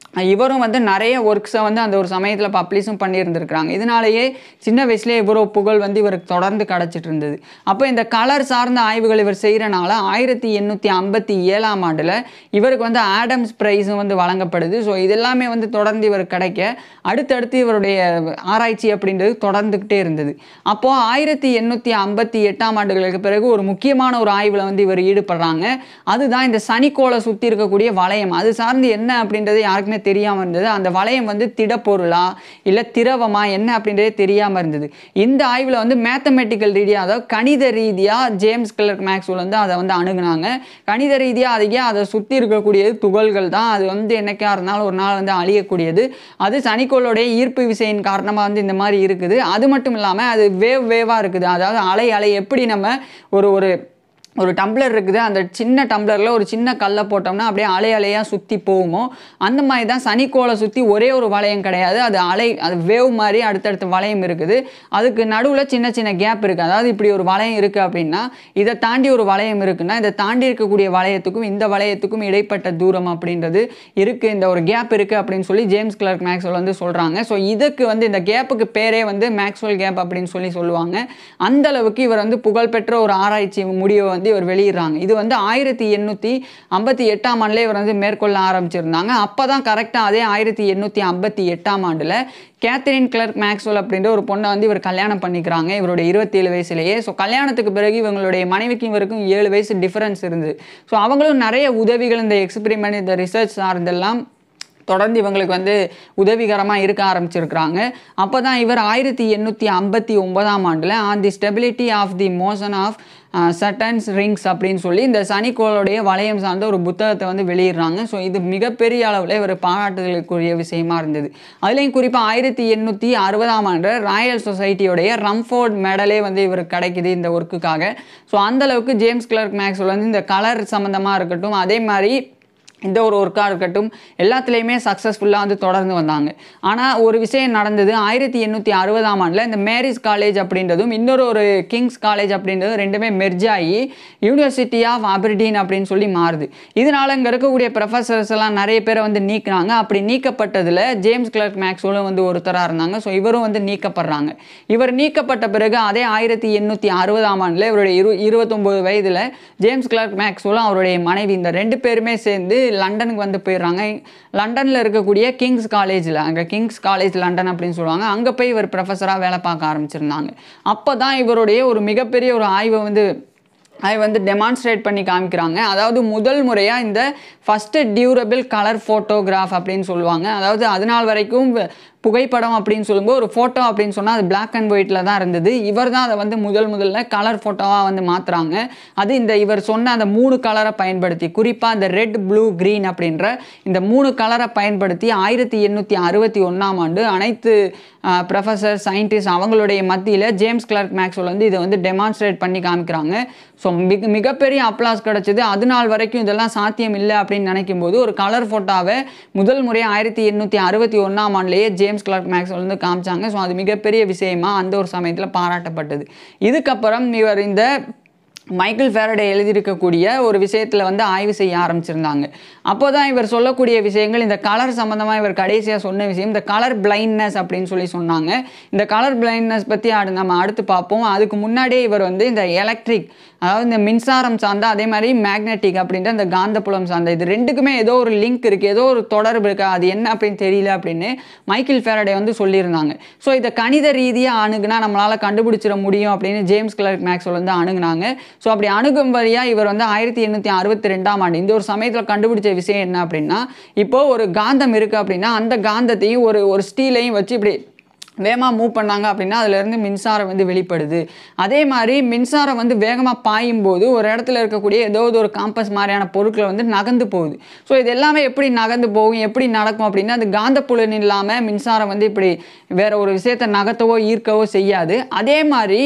இவரும் வந்து நிறைய ஒர்க்ஸை வந்து அந்த ஒரு சமயத்தில் பப்ளிஷும் பண்ணியிருந்திருக்கிறாங்க இதனாலேயே சின்ன வயசுலேயே இவ்வளோ புகழ் வந்து இவருக்கு தொடர்ந்து கிடச்சிட்டு இருந்தது அப்போ இந்த கலர் சார்ந்த ஆய்வுகள் இவர் செய்கிறனால ஆயிரத்தி எண்ணூற்றி ஐம்பத்தி ஏழாம் ஆண்டில் இவருக்கு வந்து ஆடம்ஸ் ப்ரைஸும் வந்து வழங்கப்படுது ஸோ இதெல்லாமே வந்து தொடர்ந்து இவருக்கு கிடைக்க அடுத்தடுத்து இவருடைய ஆராய்ச்சி அப்படின்றது தொடர்ந்துக்கிட்டே இருந்தது அப்போது ஆயிரத்தி எண்ணூற்றி ஐம்பத்தி எட்டாம் ஆண்டுகளுக்கு பிறகு ஒரு முக்கியமான ஒரு ஆய்வில் வந்து இவர் ஈடுபடுறாங்க அதுதான் இந்த சனிக்கோளை சுற்றி இருக்கக்கூடிய வளையம் அது சார்ந்து என்ன அப்படின்றது யாருக்குமே தெரியாமல் இருந்தது அந்த வளையம் வந்து திடப்பொருளா இல்லை திரவமா என்ன அப்படின்றதே தெரியாமல் இருந்தது இந்த ஆய்வில் வந்து மேத்தமெட்டிக்கல் ரீதியாக அதாவது கணித ரீதியாக ஜேம்ஸ் கிளர்க் மேக்ஸ்வெல் வந்து அதை வந்து அணுகுனாங்க கணித ரீதியாக அதுக்கே அதை சுற்றி இருக்கக்கூடியது துகள்கள் தான் அது வந்து என்னைக்கா இருந்தாலும் ஒரு நாள் வந்து அழியக்கூடியது அது சனிக்கோளுடைய ஈர்ப்பு விசையின் காரணமாக வந்து இந்த மாதிரி இருக்குது அது மட்டும் இல்லாமல் அது வேவ் வேவாக இருக்குது அதாவது அலை அலை எப்படி நம்ம ஒரு ஒரு ஒரு டம்ளர் இருக்குது அந்த சின்ன டம்ளரில் ஒரு சின்ன கல்லை போட்டோம்னா அப்படியே அலை அலையாக சுற்றி போகுமோ அந்த மாதிரி தான் சனிக்கோளை சுற்றி ஒரே ஒரு வளையம் கிடையாது அது அலை அது வேவ் மாதிரி அடுத்தடுத்த வளையம் இருக்குது அதுக்கு நடுவில் சின்ன சின்ன கேப் இருக்குது அதாவது இப்படி ஒரு வளையம் இருக்குது அப்படின்னா இதை தாண்டி ஒரு வளையம் இருக்குன்னா இதை தாண்டி இருக்கக்கூடிய வளையத்துக்கும் இந்த வளையத்துக்கும் இடைப்பட்ட தூரம் அப்படின்றது இருக்குது இந்த ஒரு கேப் இருக்குது அப்படின்னு சொல்லி ஜேம்ஸ் கிளர்க் மேக்ஸ்வெல் வந்து சொல்கிறாங்க ஸோ இதுக்கு வந்து இந்த கேப்புக்கு பேரே வந்து மேக்ஸ்வெல் கேப் அப்படின்னு சொல்லி சொல்லுவாங்க அந்த அளவுக்கு இவர் வந்து புகழ்பெற்ற ஒரு ஆராய்ச்சி முடிவை வந்து இவர் வெளியிடுறாங்க இது வந்து ஆயிரத்தி எண்ணூற்றி ஐம்பத்தி எட்டாம் ஆண்டுல இவர் வந்து மேற்கொள்ள ஆரம்பிச்சிருந்தாங்க அப்போ தான் கரெக்டாக அதே ஆயிரத்தி எண்ணூற்றி ஐம்பத்தி எட்டாம் ஆண்டில் கேத்தரின் கிளர்க் மேக்ஸ்வெல் அப்படின்ற ஒரு பொண்ணை வந்து இவர் கல்யாணம் பண்ணிக்கிறாங்க இவருடைய இருபத்தேழு வயசுலேயே ஸோ கல்யாணத்துக்கு பிறகு இவங்களுடைய மனைவிக்கும் இவருக்கும் ஏழு வயசு டிஃபரன்ஸ் இருந்தது ஸோ அவங்களும் நிறைய உதவிகள் இந்த எக்ஸ்பெரிமெண்ட் இந்த ரிசர்ச் சார்ந்தெல்லாம் தொடர்ந்து இவங்களுக்கு வந்து உதவிகரமாக இருக்க ஆரம்பிச்சிருக்கிறாங்க அப்போ தான் இவர் ஆயிரத்தி எண்ணூற்றி ஐம்பத்தி ஒன்பதாம் ஆண்டில் on the stability of the motion of Saturn's rings அப்படின்னு சொல்லி இந்த சனிக்கோளுடைய வளையம் சார்ந்த ஒரு புத்தகத்தை வந்து வெளியிடுறாங்க ஸோ இது மிகப்பெரிய அளவில் இவர் பாராட்டுதலுக்குரிய விஷயமா இருந்தது அதுலேயும் குறிப்பாக ஆயிரத்தி எண்ணூற்றி அறுபதாம் ஆண்டு ராயல் சொசைட்டியோடைய ரம்ஃபோர்ட் மெடலே வந்து இவருக்கு கிடைக்குது இந்த ஒர்க்குக்காக ஸோ அந்தளவுக்கு ஜேம்ஸ் கிளர்க் மேக்ஸ்வெல் வந்து இந்த கலர் சம்மந்தமாக இருக்கட்டும் அதே மாதிரி இந்த ஒரு ஒர்க்காக இருக்கட்டும் எல்லாத்துலேயுமே சக்ஸஸ்ஃபுல்லாக வந்து தொடர்ந்து வந்தாங்க ஆனால் ஒரு விஷயம் நடந்தது ஆயிரத்தி எண்ணூற்றி அறுபதாம் ஆண்டில் இந்த மேரிஸ் காலேஜ் அப்படின்றதும் இன்னொரு ஒரு கிங்ஸ் காலேஜ் அப்படின்றது ரெண்டுமே மெர்ஜ் ஆகி யூனிவர்சிட்டி ஆஃப் அபர்டீன் அப்படின்னு சொல்லி மாறுது இதனால் இங்கே இருக்கக்கூடிய ப்ரொஃபஸர்ஸ் எல்லாம் நிறைய பேரை வந்து நீக்கினாங்க அப்படி நீக்கப்பட்டதில் ஜேம்ஸ் கிளர்க் மேக்ஸ்வெலும் வந்து ஒருத்தராக இருந்தாங்க ஸோ இவரும் வந்து நீக்கப்படுறாங்க இவர் நீக்கப்பட்ட பிறகு அதே ஆயிரத்தி எண்ணூற்றி அறுபதாம் ஆண்டில் இவருடைய இரு இருபத்தொம்போது வயதில் ஜேம்ஸ் கிளர்க் மேக்ஸ்வெலும் அவருடைய மனைவி இந்த ரெண்டு பேருமே சேர்ந்து லண்டனுக்கு வந்து போயிடுறாங்க லண்டனில் இருக்கக்கூடிய கிங்ஸ் காலேஜில் அங்கே கிங்ஸ் காலேஜ் லண்டன் அப்படின்னு சொல்லுவாங்க அங்கே போய் இவர் ப்ரொஃபஸராக வேலை பார்க்க ஆரம்பிச்சிருந்தாங்க அப்போ தான் இவருடைய ஒரு மிகப்பெரிய ஒரு ஆய்வை வந்து அதை வந்து டெமான்ஸ்ட்ரேட் பண்ணி காமிக்கிறாங்க அதாவது முதல் முறையாக இந்த ஃபஸ்ட்டு டியூரபிள் கலர் ஃபோட்டோகிராஃப் அப்படின்னு சொல்லுவாங்க அதாவது அது நாள் வரைக்கும் புகைப்படம் அப்படின்னு சொல்லும்போது ஒரு ஃபோட்டோ அப்படின்னு சொன்னால் அது பிளாக் அண்ட் ஒயிட்டில் தான் இருந்தது இவர் தான் அதை வந்து முதல் முதல்ல கலர் ஃபோட்டோவாக வந்து மாற்றுறாங்க அது இந்த இவர் சொன்ன அந்த மூணு கலரை பயன்படுத்தி குறிப்பாக இந்த ரெட் ப்ளூ க்ரீன் அப்படின்ற இந்த மூணு கலரை பயன்படுத்தி ஆயிரத்தி எண்ணூற்றி அறுபத்தி ஒன்றாம் ஆண்டு அனைத்து ப்ரொஃபஸர் சயின்டிஸ்ட் அவங்களுடைய மத்தியில் ஜேம்ஸ் கிளர்க் மேக்ஸ்வெல் வந்து இதை வந்து டெமான்ஸ்ட்ரேட் பண்ணி காமிக்கிறாங்க ஸோ மிக மிகப்பெரிய அப்ளாஸ் கிடச்சிது அது நாள் வரைக்கும் இதெல்லாம் சாத்தியம் இல்லை அப்படின்னு நினைக்கும் போது ஒரு கலர் ஃபோட்டோவை முதல் முறை ஆயிரத்தி எண்ணூற்றி அறுபத்தி ஒன்றாம் ஆண்டுலேயே ஜேம்ஸ் கிளர்க் மேக்ஸ்வெல் வந்து காமிச்சாங்க ஸோ அது மிகப்பெரிய விஷயமா அந்த ஒரு சமயத்தில் பாராட்டப்பட்டது இதுக்கப்புறம் இவர் இந்த மைக்கேல் ஃபேரடே எழுதியிருக்கக்கூடிய ஒரு விஷயத்தில் வந்து ஆய்வு செய்ய ஆரம்பிச்சிருந்தாங்க அப்போ தான் இவர் சொல்லக்கூடிய விஷயங்கள் இந்த கலர் சம்மந்தமாக இவர் கடைசியாக சொன்ன விஷயம் இந்த கலர் பிளைண்ட்னஸ் அப்படின்னு சொல்லி சொன்னாங்க இந்த கலர் பிளைண்ட்னஸ் பற்றி அடு நம்ம அடுத்து பார்ப்போம் அதுக்கு முன்னாடியே இவர் வந்து இந்த எலக்ட்ரிக் அதாவது இந்த மின்சாரம் சார்ந்த அதே மாதிரி மேக்னெட்டிக் அப்படின்ற இந்த காந்தப்புலம் சார்ந்த இது ரெண்டுக்குமே ஏதோ ஒரு லிங்க் இருக்குது ஏதோ ஒரு தொடர்பு இருக்குது அது என்ன அப்படின்னு தெரியல அப்படின்னு மைக்கேல் ஃபேரடே வந்து சொல்லியிருந்தாங்க ஸோ இதை கணித ரீதியாக அணுகுனா நம்மளால் கண்டுபிடிச்சிட முடியும் அப்படின்னு ஜேம்ஸ் கிளர்க் மேக்ஸ்வெல் வந்து அணுகுனாங்க ஸோ அப்படி அணுகும் வழியாக இவர் வந்து ஆயிரத்தி எண்ணூற்றி அறுபத்தி ரெண்டாம் ஆண்டு இந்த ஒரு சமயத்தில் கண்டுபிடிச்ச விஷயம் என்ன அப்படின்னா இப்போ ஒரு காந்தம் இருக்குது அப்படின்னா அந்த காந்தத்தையும் ஒரு ஒரு ஸ்டீலையும் வச்சு இப்படி வேகமாக மூவ் பண்ணாங்க அப்படின்னா அதுலேருந்து மின்சாரம் வந்து வெளிப்படுது அதே மாதிரி மின்சாரம் வந்து வேகமாக பாயும் போது ஒரு இடத்துல இருக்கக்கூடிய ஏதோ ஒரு காம்பஸ் மாதிரியான பொருட்கள் வந்து நகர்ந்து போகுது ஸோ இது எல்லாமே எப்படி நகர்ந்து போகும் எப்படி நடக்கும் அப்படின்னா அது காந்தப்புலன் இல்லாமல் மின்சாரம் வந்து இப்படி வேற ஒரு விஷயத்தை நகர்த்தவோ ஈர்க்கவோ செய்யாது அதே மாதிரி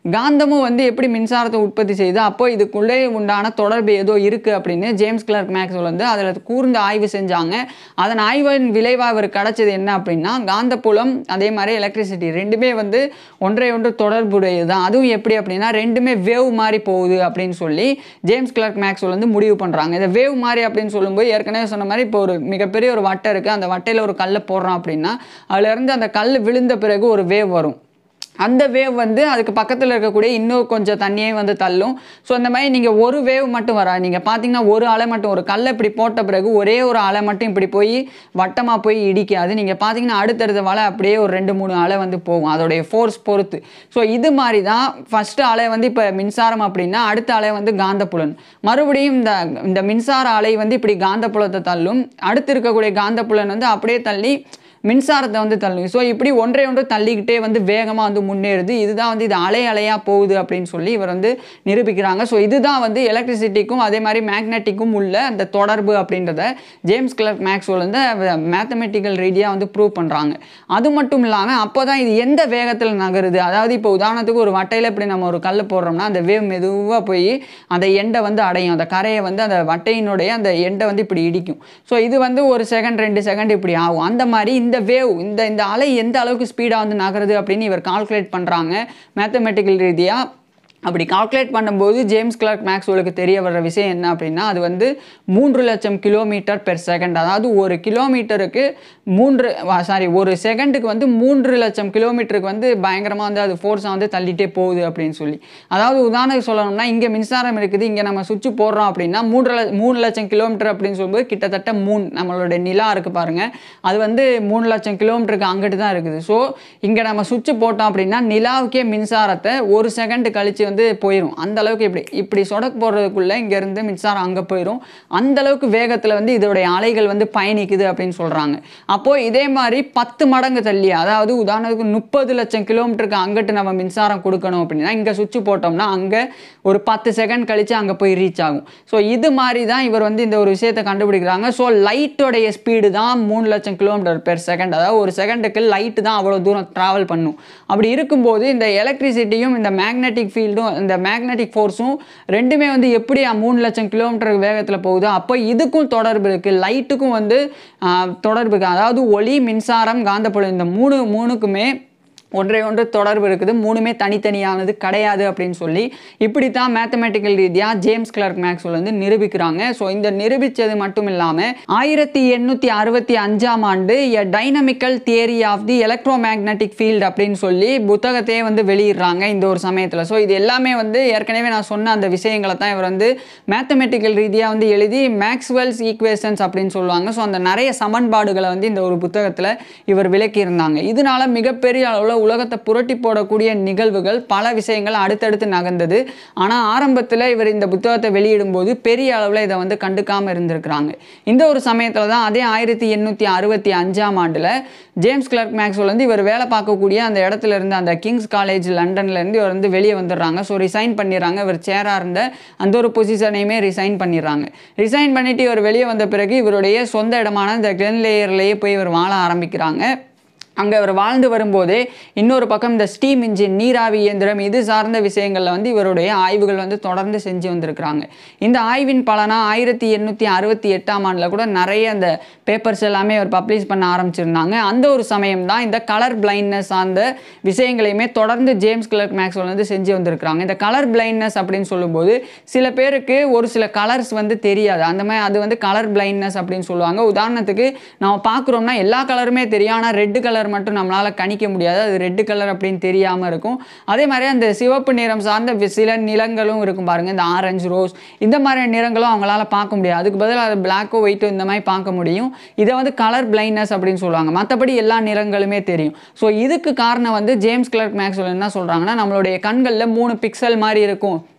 காந்தமும் வந்து எப்படி மின்சாரத்தை உற்பத்தி செய்யுது அப்போ இதுக்குள்ளே உண்டான தொடர்பு ஏதோ இருக்குது அப்படின்னு ஜேம்ஸ் கிளர்க் மேக்ஸ்வெல் வந்து அதில் கூர்ந்து ஆய்வு செஞ்சாங்க அதன் ஆய்வின் விளைவாக அவர் கிடைச்சது என்ன அப்படின்னா காந்தப்புலம் அதே மாதிரி எலக்ட்ரிசிட்டி ரெண்டுமே வந்து ஒன்றை ஒன்று தொடர்புடையது தான் அதுவும் எப்படி அப்படின்னா ரெண்டுமே வேவ் மாதிரி போகுது அப்படின்னு சொல்லி ஜேம்ஸ் கிளர்க் மேக்ஸ்வெல் வந்து முடிவு பண்ணுறாங்க இந்த வேவ் மாதிரி அப்படின்னு சொல்லும்போது ஏற்கனவே சொன்ன மாதிரி இப்போ ஒரு மிகப்பெரிய ஒரு வட்டை இருக்குது அந்த வட்டையில் ஒரு கல்லை போடுறோம் அப்படின்னா அதுலேருந்து அந்த கல் விழுந்த பிறகு ஒரு வேவ் வரும் அந்த வேவ் வந்து அதுக்கு பக்கத்தில் இருக்கக்கூடிய இன்னும் கொஞ்சம் தண்ணியே வந்து தள்ளும் ஸோ அந்த மாதிரி நீங்கள் ஒரு வேவ் மட்டும் வரா நீங்கள் பார்த்தீங்கன்னா ஒரு அலை மட்டும் ஒரு கல்லை இப்படி போட்ட பிறகு ஒரே ஒரு அலை மட்டும் இப்படி போய் வட்டமாக போய் இடிக்காது நீங்கள் பார்த்தீங்கன்னா அடுத்தடுத்த வலை அப்படியே ஒரு ரெண்டு மூணு அலை வந்து போகும் அதோடைய ஃபோர்ஸ் பொறுத்து ஸோ இது மாதிரி தான் ஃபஸ்ட்டு அலை வந்து இப்போ மின்சாரம் அப்படின்னா அடுத்த அலை வந்து காந்தப்புலன் மறுபடியும் இந்த இந்த மின்சார அலை வந்து இப்படி காந்தப்புலத்தை தள்ளும் அடுத்து இருக்கக்கூடிய காந்தப்புலன் வந்து அப்படியே தள்ளி மின்சாரத்தை வந்து தள்ளும் ஸோ இப்படி ஒன்றை ஒன்று தள்ளிக்கிட்டே வந்து வேகமாக வந்து முன்னேறுது இதுதான் வந்து இது அலை அலையாக போகுது அப்படின்னு சொல்லி இவர் வந்து நிரூபிக்கிறாங்க ஸோ இதுதான் வந்து எலக்ட்ரிசிட்டிக்கும் அதே மாதிரி மேக்னெட்டிக்கும் உள்ள அந்த தொடர்பு அப்படின்றத ஜேம்ஸ் கிளர்க் மேக்ஸ்வெல் வந்து மேத்தமெட்டிக்கல் ரீதியாக வந்து ப்ரூவ் பண்ணுறாங்க அது மட்டும் இல்லாமல் அப்போ தான் இது எந்த வேகத்தில் நகருது அதாவது இப்போ உதாரணத்துக்கு ஒரு வட்டையில் இப்படி நம்ம ஒரு கல் போடுறோம்னா அந்த வேவ் மெதுவாக போய் அந்த எண்டை வந்து அடையும் அந்த கரையை வந்து அந்த வட்டையினுடைய அந்த எண்டை வந்து இப்படி இடிக்கும் ஸோ இது வந்து ஒரு செகண்ட் ரெண்டு செகண்ட் இப்படி ஆகும் அந்த மாதிரி இந்த வேவ் இந்த இந்த அலை எந்த அளவுக்கு ஸ்பீடாக வந்து நகருது அப்படின்னு இவர் கால்குலேட் பண்ணுறாங்க மேத்தமெட்டிக்கல் ரீதியாக அப்படி கால்குலேட் பண்ணும்போது ஜேம்ஸ் கிளார்க் மேக்ஸ்வெலுக்கு தெரிய வர்ற விஷயம் என்ன அப்படின்னா அது வந்து மூன்று லட்சம் கிலோமீட்டர் பெர் செகண்ட் அதாவது ஒரு கிலோமீட்டருக்கு மூன்று சாரி ஒரு செகண்டுக்கு வந்து மூன்று லட்சம் கிலோமீட்டருக்கு வந்து பயங்கரமாக வந்து அது ஃபோர்ஸாக வந்து தள்ளிட்டே போகுது அப்படின்னு சொல்லி அதாவது உதாரணத்துக்கு சொல்லணும்னா இங்கே மின்சாரம் இருக்குது இங்கே நம்ம சுவிட்ச் போடுறோம் அப்படின்னா மூன்று ல மூணு லட்சம் கிலோமீட்டர் அப்படின்னு சொல்லும்போது கிட்டத்தட்ட மூணு நம்மளோட நிலா இருக்குது பாருங்கள் அது வந்து மூணு லட்சம் கிலோமீட்டருக்கு அங்கிட்டு தான் இருக்குது ஸோ இங்கே நம்ம சுவிட்ச் போட்டோம் அப்படின்னா நிலாவுக்கே மின்சாரத்தை ஒரு செகண்ட் கழித்து வந்து போயிடும் அந்த அளவுக்கு இப்படி இப்படி சொடக்கு போடுறதுக்குள்ளே இங்கேருந்து மின்சாரம் அங்கே போயிடும் அந்த அளவுக்கு வேகத்தில் வந்து இதோடைய அலைகள் வந்து பயணிக்குது அப்படின்னு சொல்கிறாங்க அப்போது இதே மாதிரி பத்து மடங்கு தள்ளி அதாவது உதாரணத்துக்கு முப்பது லட்சம் கிலோமீட்டருக்கு அங்கிட்டு நம்ம மின்சாரம் கொடுக்கணும் அப்படின்னா இங்கே சுவிட்ச் போட்டோம்னா அங்கே ஒரு பத்து செகண்ட் கழித்து அங்கே போய் ரீச் ஆகும் ஸோ இது மாதிரி தான் இவர் வந்து இந்த ஒரு விஷயத்தை கண்டுபிடிக்கிறாங்க ஸோ லைட்டோடைய ஸ்பீடு தான் மூணு லட்சம் கிலோமீட்டர் பெர் செகண்ட் அதாவது ஒரு செகண்டுக்கு லைட்டு தான் அவ்வளோ தூரம் ட்ராவல் பண்ணும் அப்படி இருக்கும்போது இந்த எலக்ட்ரிசிட்டியும் இந்த மேக்னெட்டிக் ஃபீல்டும் இந்த மேக்னெட்டிக் ஃபோர்ஸும் ரெண்டுமே வந்து எப்படி மூணு லட்சம் கிலோமீட்டர் வேகத்தில் போகுதோ அப்போ இதுக்கும் தொடர்பு இருக்குது லைட்டுக்கும் வந்து ஆஹ், தொடர்பு இருக்குது அதாவது ஒளி மின்சாரம் காந்தப்புலம் இந்த மூணு மூணுக்குமே ஒன்றை ஒன்று தொடர்பு இருக்குது மூணுமே தனித்தனியானது கிடையாது அப்படின்னு சொல்லி இப்படித்தான் மேத்தமெட்டிக்கல் ரீதியாக ஜேம்ஸ் கிளர்க் மேக்ஸ்வெல் வந்து நிரூபிக்கிறாங்க ஸோ இந்த நிரூபித்தது மட்டும் இல்லாமல் ஆயிரத்தி எண்ணூற்றி அறுபத்தி அஞ்சாம் ஆண்டு a dynamical theory of the electromagnetic field அப்படின்னு சொல்லி புத்தகத்தையே வந்து வெளியிடுறாங்க இந்த ஒரு சமயத்தில் ஸோ இது எல்லாமே வந்து ஏற்கனவே நான் சொன்ன அந்த விஷயங்களை தான் இவர் வந்து மேத்தமெட்டிக்கல் ரீதியாக வந்து எழுதி மேக்ஸ்வெல்ஸ் ஈக்குவேஷன்ஸ் அப்படின்னு சொல்லுவாங்க ஸோ அந்த நிறைய சமன்பாடுகளை வந்து இந்த ஒரு புத்தகத்தில் இவர் விளக்கியிருந்தாங்க இதனால மிகப்பெரிய அளவில் உலகத்தை புரட்டி போடக்கூடிய நிகழ்வுகள் பல விஷயங்கள் அடுத்தடுத்து நகர்ந்தது ஆனால் ஆரம்பத்தில் இவர் இந்த புத்தகத்தை வெளியிடும்போது பெரிய அளவில் இதை வந்து கண்டுக்காமல் இருந்திருக்கிறாங்க இந்த ஒரு சமயத்தில் தான் அதே ஆயிரத்தி எண்ணூற்றி அறுபத்தி அஞ்சாம் ஆண்டில் ஜேம்ஸ் கிளர்க் மேக்ஸ்வெல் வந்து இவர் வேலை பார்க்கக்கூடிய அந்த இடத்துல இருந்து அந்த கிங்ஸ் காலேஜ் லண்டன்லேருந்து இவர் வந்து வெளியே வந்துடுறாங்க ஸோ ரிசைன் பண்ணிடுறாங்க இவர் சேராக இருந்த அந்த ஒரு பொசிஷனையுமே ரிசைன் பண்ணிடுறாங்க ரிசைன் பண்ணிட்டு இவர் வெளியே வந்த பிறகு இவருடைய சொந்த இடமான இந்த கிளென்லேயர்லேயே போய் இவர் வாழ ஆரம்பிக்கிறாங்க அங்கே அவர் வாழ்ந்து வரும்போதே இன்னொரு பக்கம் இந்த ஸ்டீம் இன்ஜின் நீராவி இயந்திரம் இது சார்ந்த விஷயங்களில் வந்து இவருடைய ஆய்வுகள் வந்து தொடர்ந்து செஞ்சு வந்திருக்கிறாங்க இந்த ஆய்வின் பலனாக ஆயிரத்தி எண்ணூற்றி அறுபத்தி எட்டாம் ஆண்டில் கூட நிறைய அந்த பேப்பர்ஸ் எல்லாமே அவர் பப்ளிஷ் பண்ண ஆரம்பிச்சிருந்தாங்க அந்த ஒரு சமயம் தான் இந்த கலர் பிளைண்ட்னஸ் சார்ந்த விஷயங்களையுமே தொடர்ந்து ஜேம்ஸ் கிளர்க் மேக்ஸ்வெல் வந்து செஞ்சு வந்திருக்கிறாங்க இந்த கலர் பிளைண்ட்னஸ் அப்படின்னு சொல்லும்போது சில பேருக்கு ஒரு சில கலர்ஸ் வந்து தெரியாது அந்த மாதிரி அது வந்து கலர் பிளைண்ட்னஸ் அப்படின்னு சொல்லுவாங்க உதாரணத்துக்கு நம்ம பார்க்குறோம்னா எல்லா கலருமே தெரியும் ஆனால் ரெட்டு கலர் மட்டும் நம்மளால் கணிக்க முடியாது அது ரெட்டு கலர் அப்படின்னு தெரியாமல் இருக்கும் அதே மாதிரி அந்த சிவப்பு நிறம் சார்ந்த வி- சில நிறங்களும் இருக்கும் பாருங்கள் இந்த ஆரஞ்சு ரோஸ் இந்த மாதிரி நிறங்களும் அவங்களால பார்க்க முடியாது அதுக்கு பதிலாக அது பிளாக்கோ ஒயிட்டோ இந்த மாதிரி பார்க்க முடியும் இதை வந்து கலர் பிளைண்ட்னஸ் அப்படின்னு சொல்லுவாங்க மற்றபடி எல்லா நிறங்களுமே தெரியும் ஸோ இதுக்கு காரணம் வந்து ஜேம்ஸ் கிளர்க் மேக்ஸ்வெல் என்ன சொல்கிறாங்கன்னா நம்மளுடைய கண்களில் மூணு பிக்சல் மாதிரி இருக்கும்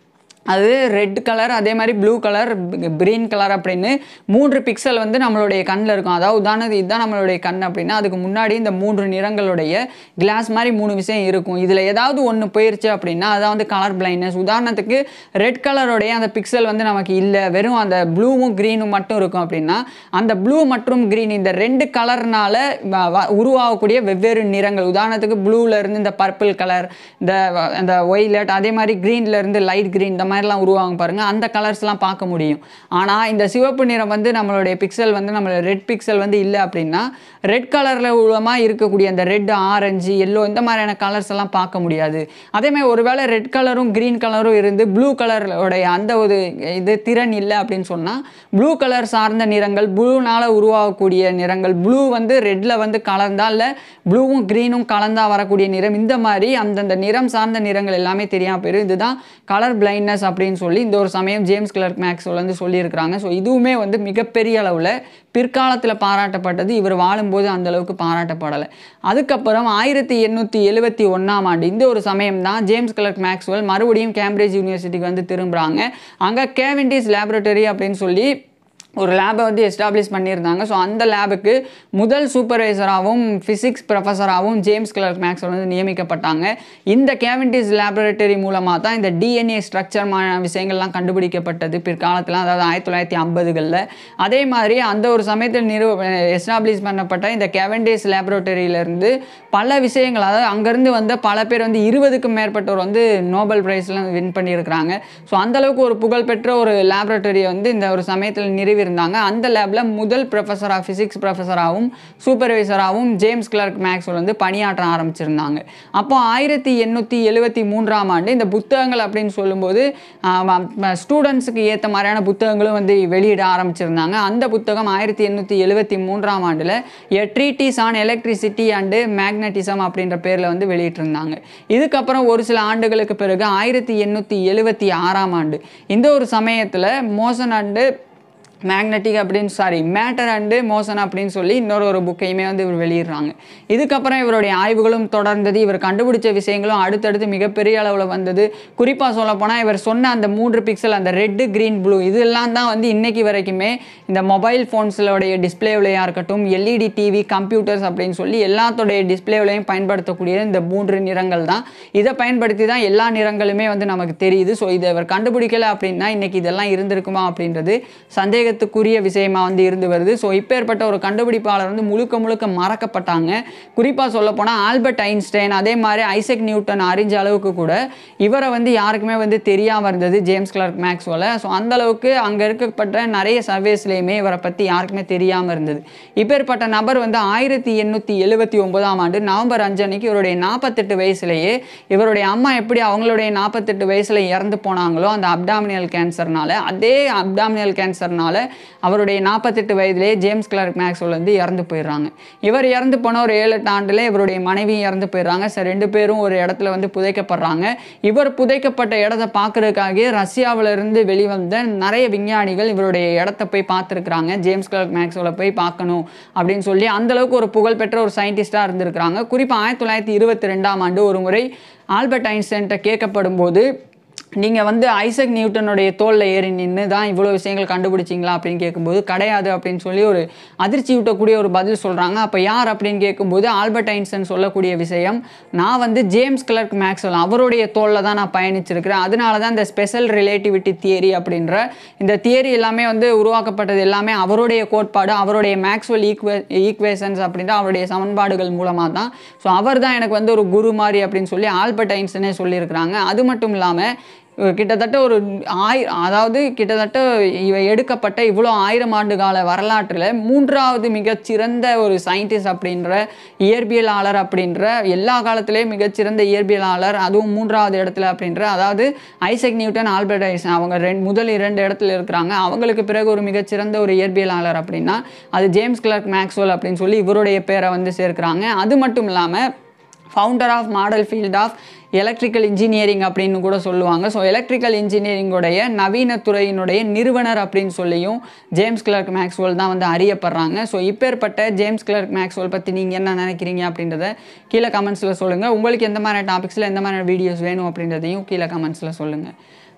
அது ரெட் கலர் அதே மாதிரி ப்ளூ கலர் க்ரீன் கலர் அப்படின்னு மூன்று பிக்சல் வந்து நம்மளுடைய கண்ணில் இருக்கும் அதாவது உதாரணத்துக்கு இதுதான் நம்மளுடைய கண் அப்படின்னா அதுக்கு முன்னாடி இந்த மூன்று நிறங்களுடைய கிளாஸ் மாதிரி மூணு விஷயம் இருக்கும் இதில் ஏதாவது ஒன்று போயிருச்சு அப்படின்னா அதான் வந்து கலர் பிளைண்ட்னஸ் உதாரணத்துக்கு ரெட் கலருடைய அந்த பிக்சல் வந்து நமக்கு இல்லை வெறும் அந்த ப்ளூவும் க்ரீனும் மட்டும் இருக்கும் அப்படின்னா அந்த ப்ளூ மற்றும் க்ரீன் இந்த ரெண்டு கலர்னால உருவாகக்கூடிய வெவ்வேறு நிறங்கள் உதாரணத்துக்கு ப்ளூவில் இருந்து இந்த பர்பிள் கலர் இந்த அந்த ஒய்லட் அதே மாதிரி க்ரீன்ல இருந்து லைட் க்ரீன் இந்த மாதிரிலாம் உருவாகும் பாருங்கள் அந்த கலர்ஸ்லாம் பார்க்க முடியும் ஆனால் இந்த சிவப்பு நிறம் வந்து நம்மளுடைய பிக்சல் வந்து நம்மளோட ரெட் பிக்சல் வந்து இல்லை அப்படின்னா ரெட் கலரில் உள்ளமாக இருக்கக்கூடிய அந்த ரெட் ஆரஞ்சு எல்லோ இந்த மாதிரியான கலர்ஸ் எல்லாம் பார்க்க முடியாது அதே மாதிரி ஒருவேளை ரெட் கலரும் க்ரீன் கலரும் இருந்து ப்ளூ கலருடைய அந்த ஒரு இது திறன் இல்லை அப்படின்னு சொன்னால் ப்ளூ கலர் சார்ந்த நிறங்கள் ப்ளூனால் உருவாகக்கூடிய நிறங்கள் ப்ளூ வந்து ரெட்டில் வந்து கலந்தா இல்லை ப்ளூவும் க்ரீனும் கலந்தா வரக்கூடிய நிறம் இந்த மாதிரி அந்தந்த நிறம் சார்ந்த நிறங்கள் எல்லாமே தெரியாமல் போயிடும் இதுதான் கலர் பிளைண்ட்னஸ் அப்படின்னு சொல்லி இந்த ஒரு சமயம் ஜேம்ஸ் கிளர்க் மேக்ஸ்வெல் வந்து சொல்லியிருக்கிறாங்க ஸோ இதுவுமே வந்து மிகப்பெரிய அளவில் பிற்காலத்தில் பாராட்டப்பட்டது இவர் வாழும்போது அந்த அளவுக்கு பாராட்டப்படலை அதுக்கப்புறம் ஆயிரத்தி எண்ணூற்றி எழுபத்தி ஒன்றாம் ஆண்டு இந்த ஒரு சமயம் தான் ஜேம்ஸ் கிளர்க் மேக்ஸ்வெல் மறுபடியும் கேம்பிரிட்ஜ் யூனிவர்சிட்டிக்கு வந்து திரும்புகிறாங்க அங்கே கேவிண்டிஸ் லேபரட்டரி அப்படின்னு சொல்லி ஒரு லேபை வந்து எஸ்டாப்ளிஷ் பண்ணியிருந்தாங்க ஸோ அந்த லேபுக்கு முதல் சூப்பர்வைசராகவும் ஃபிசிக்ஸ் ப்ரொஃபஸராகவும் ஜேம்ஸ் கிளர்க் மேக்ஸ்வெல் வந்து நியமிக்கப்பட்டாங்க இந்த கேவிண்டிஸ் லேபரேட்டரி மூலமாக தான் இந்த டிஎன்ஏ ஸ்ட்ரக்சர் விஷயங்கள்லாம் கண்டுபிடிக்கப்பட்டது பிற்காலத்தில் அதாவது ஆயிரத்தி தொள்ளாயிரத்தி ஐம்பதுகளில் அதே மாதிரி அந்த ஒரு சமயத்தில் நிறு எஸ்டாப்ளிஷ் பண்ணப்பட்ட இந்த கேவண்டிஸ் லேபரேட்டரியிலேருந்து பல விஷயங்கள் அதாவது அங்கேருந்து வந்த பல பேர் வந்து இருபதுக்கும் மேற்பட்டோர் வந்து நோபல் ப்ரைஸ்லாம் வின் பண்ணியிருக்கிறாங்க ஸோ அந்தளவுக்கு ஒரு புகழ்பெற்ற ஒரு லேபரேட்டரியை வந்து இந்த ஒரு சமயத்தில் நிறுவி இருந்தாங்க அந்த லேபில் முதல் ப்ரொஃபஸராக ஃபிசிக்ஸ் ப்ரொஃபஸராகவும் சூப்பர்வைசராகவும் ஜேம்ஸ் கிளர்க் மேக்ஸ்வெல் வந்து பணியாற்ற ஆரம்பிச்சிருந்தாங்க அப்போ ஆயிரத்தி எண்ணூற்றி எழுபத்தி மூன்றாம் ஆண்டு இந்த புத்தகங்கள் அப்படின்னு சொல்லும்போது ஸ்டூடெண்ட்ஸுக்கு ஏற்ற மாதிரியான புத்தகங்களும் வந்து வெளியிட ஆரம்பிச்சிருந்தாங்க அந்த புத்தகம் ஆயிரத்தி எண்ணூற்றி எழுபத்தி மூன்றாம் ஆண்டில் a treatise on electricity and magnetism அப்படின்ற பேரில் வந்து வெளியிட்டிருந்தாங்க இதுக்கப்புறம் ஒரு சில ஆண்டுகளுக்கு பிறகு ஆயிரத்தி எண்ணூற்றி எழுபத்தி ஆறாம் ஆண்டு இந்த ஒரு சமயத்தில் மோசன் அண்டு மேக்னட்டிக் அப்படின்னு சாரி மேட்டர் அண்டு மோஷன் அப்படின்னு சொல்லி இன்னொரு ஒரு புக்கையுமே வந்து இவர் வெளியிடுறாங்க இதுக்கப்புறம் இவருடைய ஆய்வுகளும் தொடர்ந்தது இவர் கண்டுபிடிச்ச விஷயங்களும் அடுத்தடுத்து மிகப்பெரிய அளவில் வந்தது குறிப்பாக சொல்லப்போனால் இவர் சொன்ன அந்த மூன்று பிக்சல் அந்த ரெட்டு க்ரீன் ப்ளூ இதெல்லாம் தான் வந்து இன்னைக்கு வரைக்குமே இந்த மொபைல் ஃபோன்ஸோடைய டிஸ்பிளேவிலையாக இருக்கட்டும் எல்இடி டிவி கம்ப்யூட்டர்ஸ் அப்படின்னு சொல்லி எல்லாத்தோடைய டிஸ்பிளேவிலையும் பயன்படுத்தக்கூடிய இந்த மூன்று நிறங்கள் தான் இதை பயன்படுத்தி தான் எல்லா நிறங்களுமே வந்து நமக்கு தெரியுது ஸோ இதை இவர் கண்டுபிடிக்கல அப்படின்னா இன்னைக்கு இதெல்லாம் இருந்திருக்குமா அப்படின்றது சந்தேக சந்தேகத்துக்குரிய விஷயமா வந்து இருந்து வருது ஸோ இப்பேற்பட்ட ஒரு கண்டுபிடிப்பாளர் வந்து முழுக்க முழுக்க மறக்கப்பட்டாங்க குறிப்பாக சொல்லப்போனால் ஆல்பர்ட் ஐன்ஸ்டைன் அதே மாதிரி ஐசக் நியூட்டன் அறிஞ்ச அளவுக்கு கூட இவரை வந்து யாருக்குமே வந்து தெரியாமல் இருந்தது ஜேம்ஸ் கிளர்க் மேக்ஸ்வெல்ல ஸோ அந்த அளவுக்கு அங்கே இருக்கப்பட்ட நிறைய சர்வேஸ்லேயுமே இவரை பற்றி யாருக்குமே தெரியாமல் இருந்தது இப்பேற்பட்ட நபர் வந்து ஆயிரத்தி எண்ணூற்றி எழுபத்தி ஒன்பதாம் ஆண்டு நவம்பர் அஞ்சு அன்னைக்கு இவருடைய நாற்பத்தெட்டு வயசுலேயே இவருடைய அம்மா எப்படி அவங்களுடைய நாற்பத்தெட்டு வயசில் இறந்து போனாங்களோ அந்த அப்டாமினியல் கேன்சர்னால அதே அப்டாமினியல் கேன்சர்னால அவருடைய நாற்பத்தெட்டு வயதிலேயே ஜேம்ஸ் கிளர்க் மேக்ஸ்வெல் வந்து இறந்து போயிடுறாங்க இவர் இறந்து போன ஒரு ஏழு எட்டு ஆண்டில் இவருடைய மனைவியும் இறந்து போயிடுறாங்க சரி ரெண்டு பேரும் ஒரு இடத்துல வந்து புதைக்கப்படுறாங்க இவர் புதைக்கப்பட்ட இடத்த பார்க்கறதுக்காக ரஷ்யாவிலிருந்து வெளிவந்த நிறைய விஞ்ஞானிகள் இவருடைய இடத்த போய் பார்த்துருக்குறாங்க ஜேம்ஸ் கிளர்க் மேக்ஸ்வெல்லை போய் பார்க்கணும் அப்படின்னு சொல்லி அந்தளவுக்கு ஒரு புகழ்பெற்ற ஒரு சயின்டிஸ்டாக இருந்திருக்கிறாங்க குறிப்பாக ஆயிரத்தி தொள்ளாயிரத்தி இருபத்தி ரெண்டாம் ஆண்டு ஒரு முறை ஆல்பர்ட் ஐன்ஸ்டைன்ட்ட கேட்கப்படும் போது நீங்கள் வந்து ஐசக் நியூட்டனுடைய தோளில் ஏறி நின்று தான் இவ்வளோ விஷயங்கள் கண்டுபிடிச்சிங்களா அப்படின்னு கேட்கும்போது கிடையாது அப்படின்னு சொல்லி ஒரு அதிர்ச்சி ஊட்டக்கூடிய ஒரு பதில் சொல்கிறாங்க அப்போ யார் அப்படின்னு கேட்கும்போது ஆல்பர்ட் ஐன்ஸ்டைன் சொல்லக்கூடிய விஷயம் நான் வந்து ஜேம்ஸ் கிளர்க் மேக்ஸ்வெல் அவருடைய தோளில் தான் நான் பயணிச்சிருக்கிறேன் அதனால தான் இந்த ஸ்பெஷல் ரிலேட்டிவிட்டி தியரி அப்படின்ற இந்த தியரி எல்லாமே வந்து உருவாக்கப்பட்டது எல்லாமே அவருடைய கோட்பாடு அவருடைய மேக்ஸ்வெல் ஈக்குவே ஈக்குவேஷன்ஸ் அப்படின்ற அவருடைய சமன்பாடுகள் மூலமாக தான் ஸோ அவர் தான் எனக்கு வந்து ஒரு குரு மாதிரி அப்படின்னு சொல்லி ஆல்பர்ட் ஐன்ஸ்டனே சொல்லியிருக்கிறாங்க அது மட்டும் இல்லாமல் கிட்டத்தட்ட ஒரு ஆய் அதாவது கிட்டத்தட்ட இவ எடுக்கப்பட்ட இவ்வளோ ஆயிரம் ஆண்டு கால வரலாற்றில் மூன்றாவது மிகச்சிறந்த ஒரு சயின்டிஸ்ட் அப்படின்ற இயற்பியலாளர் அப்படின்ற எல்லா காலத்திலேயும் மிகச்சிறந்த இயற்பியலாளர் அதுவும் மூன்றாவது இடத்துல அப்படின்ற அதாவது ஐசக் நியூட்டன் ஆல்பர்ட் ஐசன் அவங்க ரெண்டு முதல் இரண்டு இடத்துல இருக்கிறாங்க அவங்களுக்கு பிறகு ஒரு மிகச்சிறந்த ஒரு இயற்பியலாளர் அப்படின்னா அது ஜேம்ஸ் கிளர்க் மேக்ஸ்வெல் அப்படின்னு சொல்லி இவருடைய பேரை வந்து சேர்க்கிறாங்க அது மட்டும் இல்லாமல் founder of model field of electrical engineering அப்படின்னு கூட சொல்லுவாங்க ஸோ எலக்ட்ரிக்கல் இன்ஜினியரிங்கோடைய நவீன துறையினுடைய நிறுவனர் அப்படின்னு சொல்லியும் ஜேம்ஸ் கிளர்க் மேக்ஸ்வெல் தான் வந்து அறியப்படுறாங்க ஸோ இப்பேற்பட்ட ஜேம்ஸ் கிளர்க் மேக்ஸ்வெல் பற்றி நீங்கள் என்ன நினைக்கிறீங்க அப்படின்றத கீழே கமெண்ட்ஸில் சொல்லுங்கள் உங்களுக்கு எந்த மாதிரி டாபிக்ஸில் எந்த மாதிரி வீடியோஸ் வேணும் அப்படின்றதையும் கீழே கமெண்ட்ஸில் சொல்லுங்கள்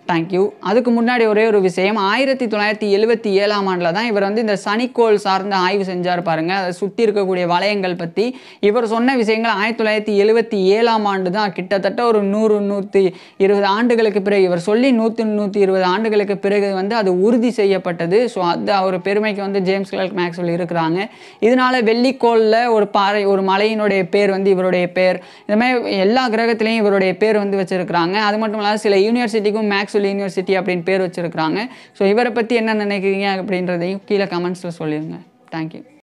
தேங்க்யூ அதுக்கு முன்னாடி ஒரே ஒரு விஷயம் ஆயிரத்தி தொள்ளாயிரத்தி எழுபத்தி ஏழாம் ஆண்டில் தான் இவர் வந்து இந்த சனிக்கோள் சார்ந்த ஆய்வு செஞ்சார் பாருங்க அதை சுற்றி இருக்கக்கூடிய வளையங்கள் பற்றி இவர் சொன்ன விஷயங்கள் ஆயிரத்தி தொள்ளாயிரத்தி எழுபத்தி ஏழாம் ஆண்டு தான் கிட்டத்தட்ட ஒரு நூறு நூற்றி இருபது ஆண்டுகளுக்கு பிறகு இவர் சொல்லி நூற்றி நூற்றி இருபது ஆண்டுகளுக்கு பிறகு வந்து அது உறுதி செய்யப்பட்டது ஸோ அது அவர் பெருமைக்கு வந்து ஜேம்ஸ் கிளர்க் மேக்ஸ்வெல் இருக்கிறாங்க இதனால வெள்ளிக்கோளில் ஒரு பாறை ஒரு மலையினுடைய பேர் வந்து இவருடைய பேர் இந்த மாதிரி எல்லா கிரகத்திலையும் இவருடைய பேர் வந்து வச்சிருக்கிறாங்க அது மட்டும் இல்லாத சில யூனிவர்சிட்டிக்கும் மேக்ஸ்வெல் யூனிவர்சிட்டி அப்படின்னு பேர் வச்சிருக்கிறாங்க ஸோ இவரை பற்றி என்ன நினைக்கிறீங்க அப்படின்றதையும் கீழே கமெண்ட்ஸில் சொல்லிடுங்க தேங்க்யூ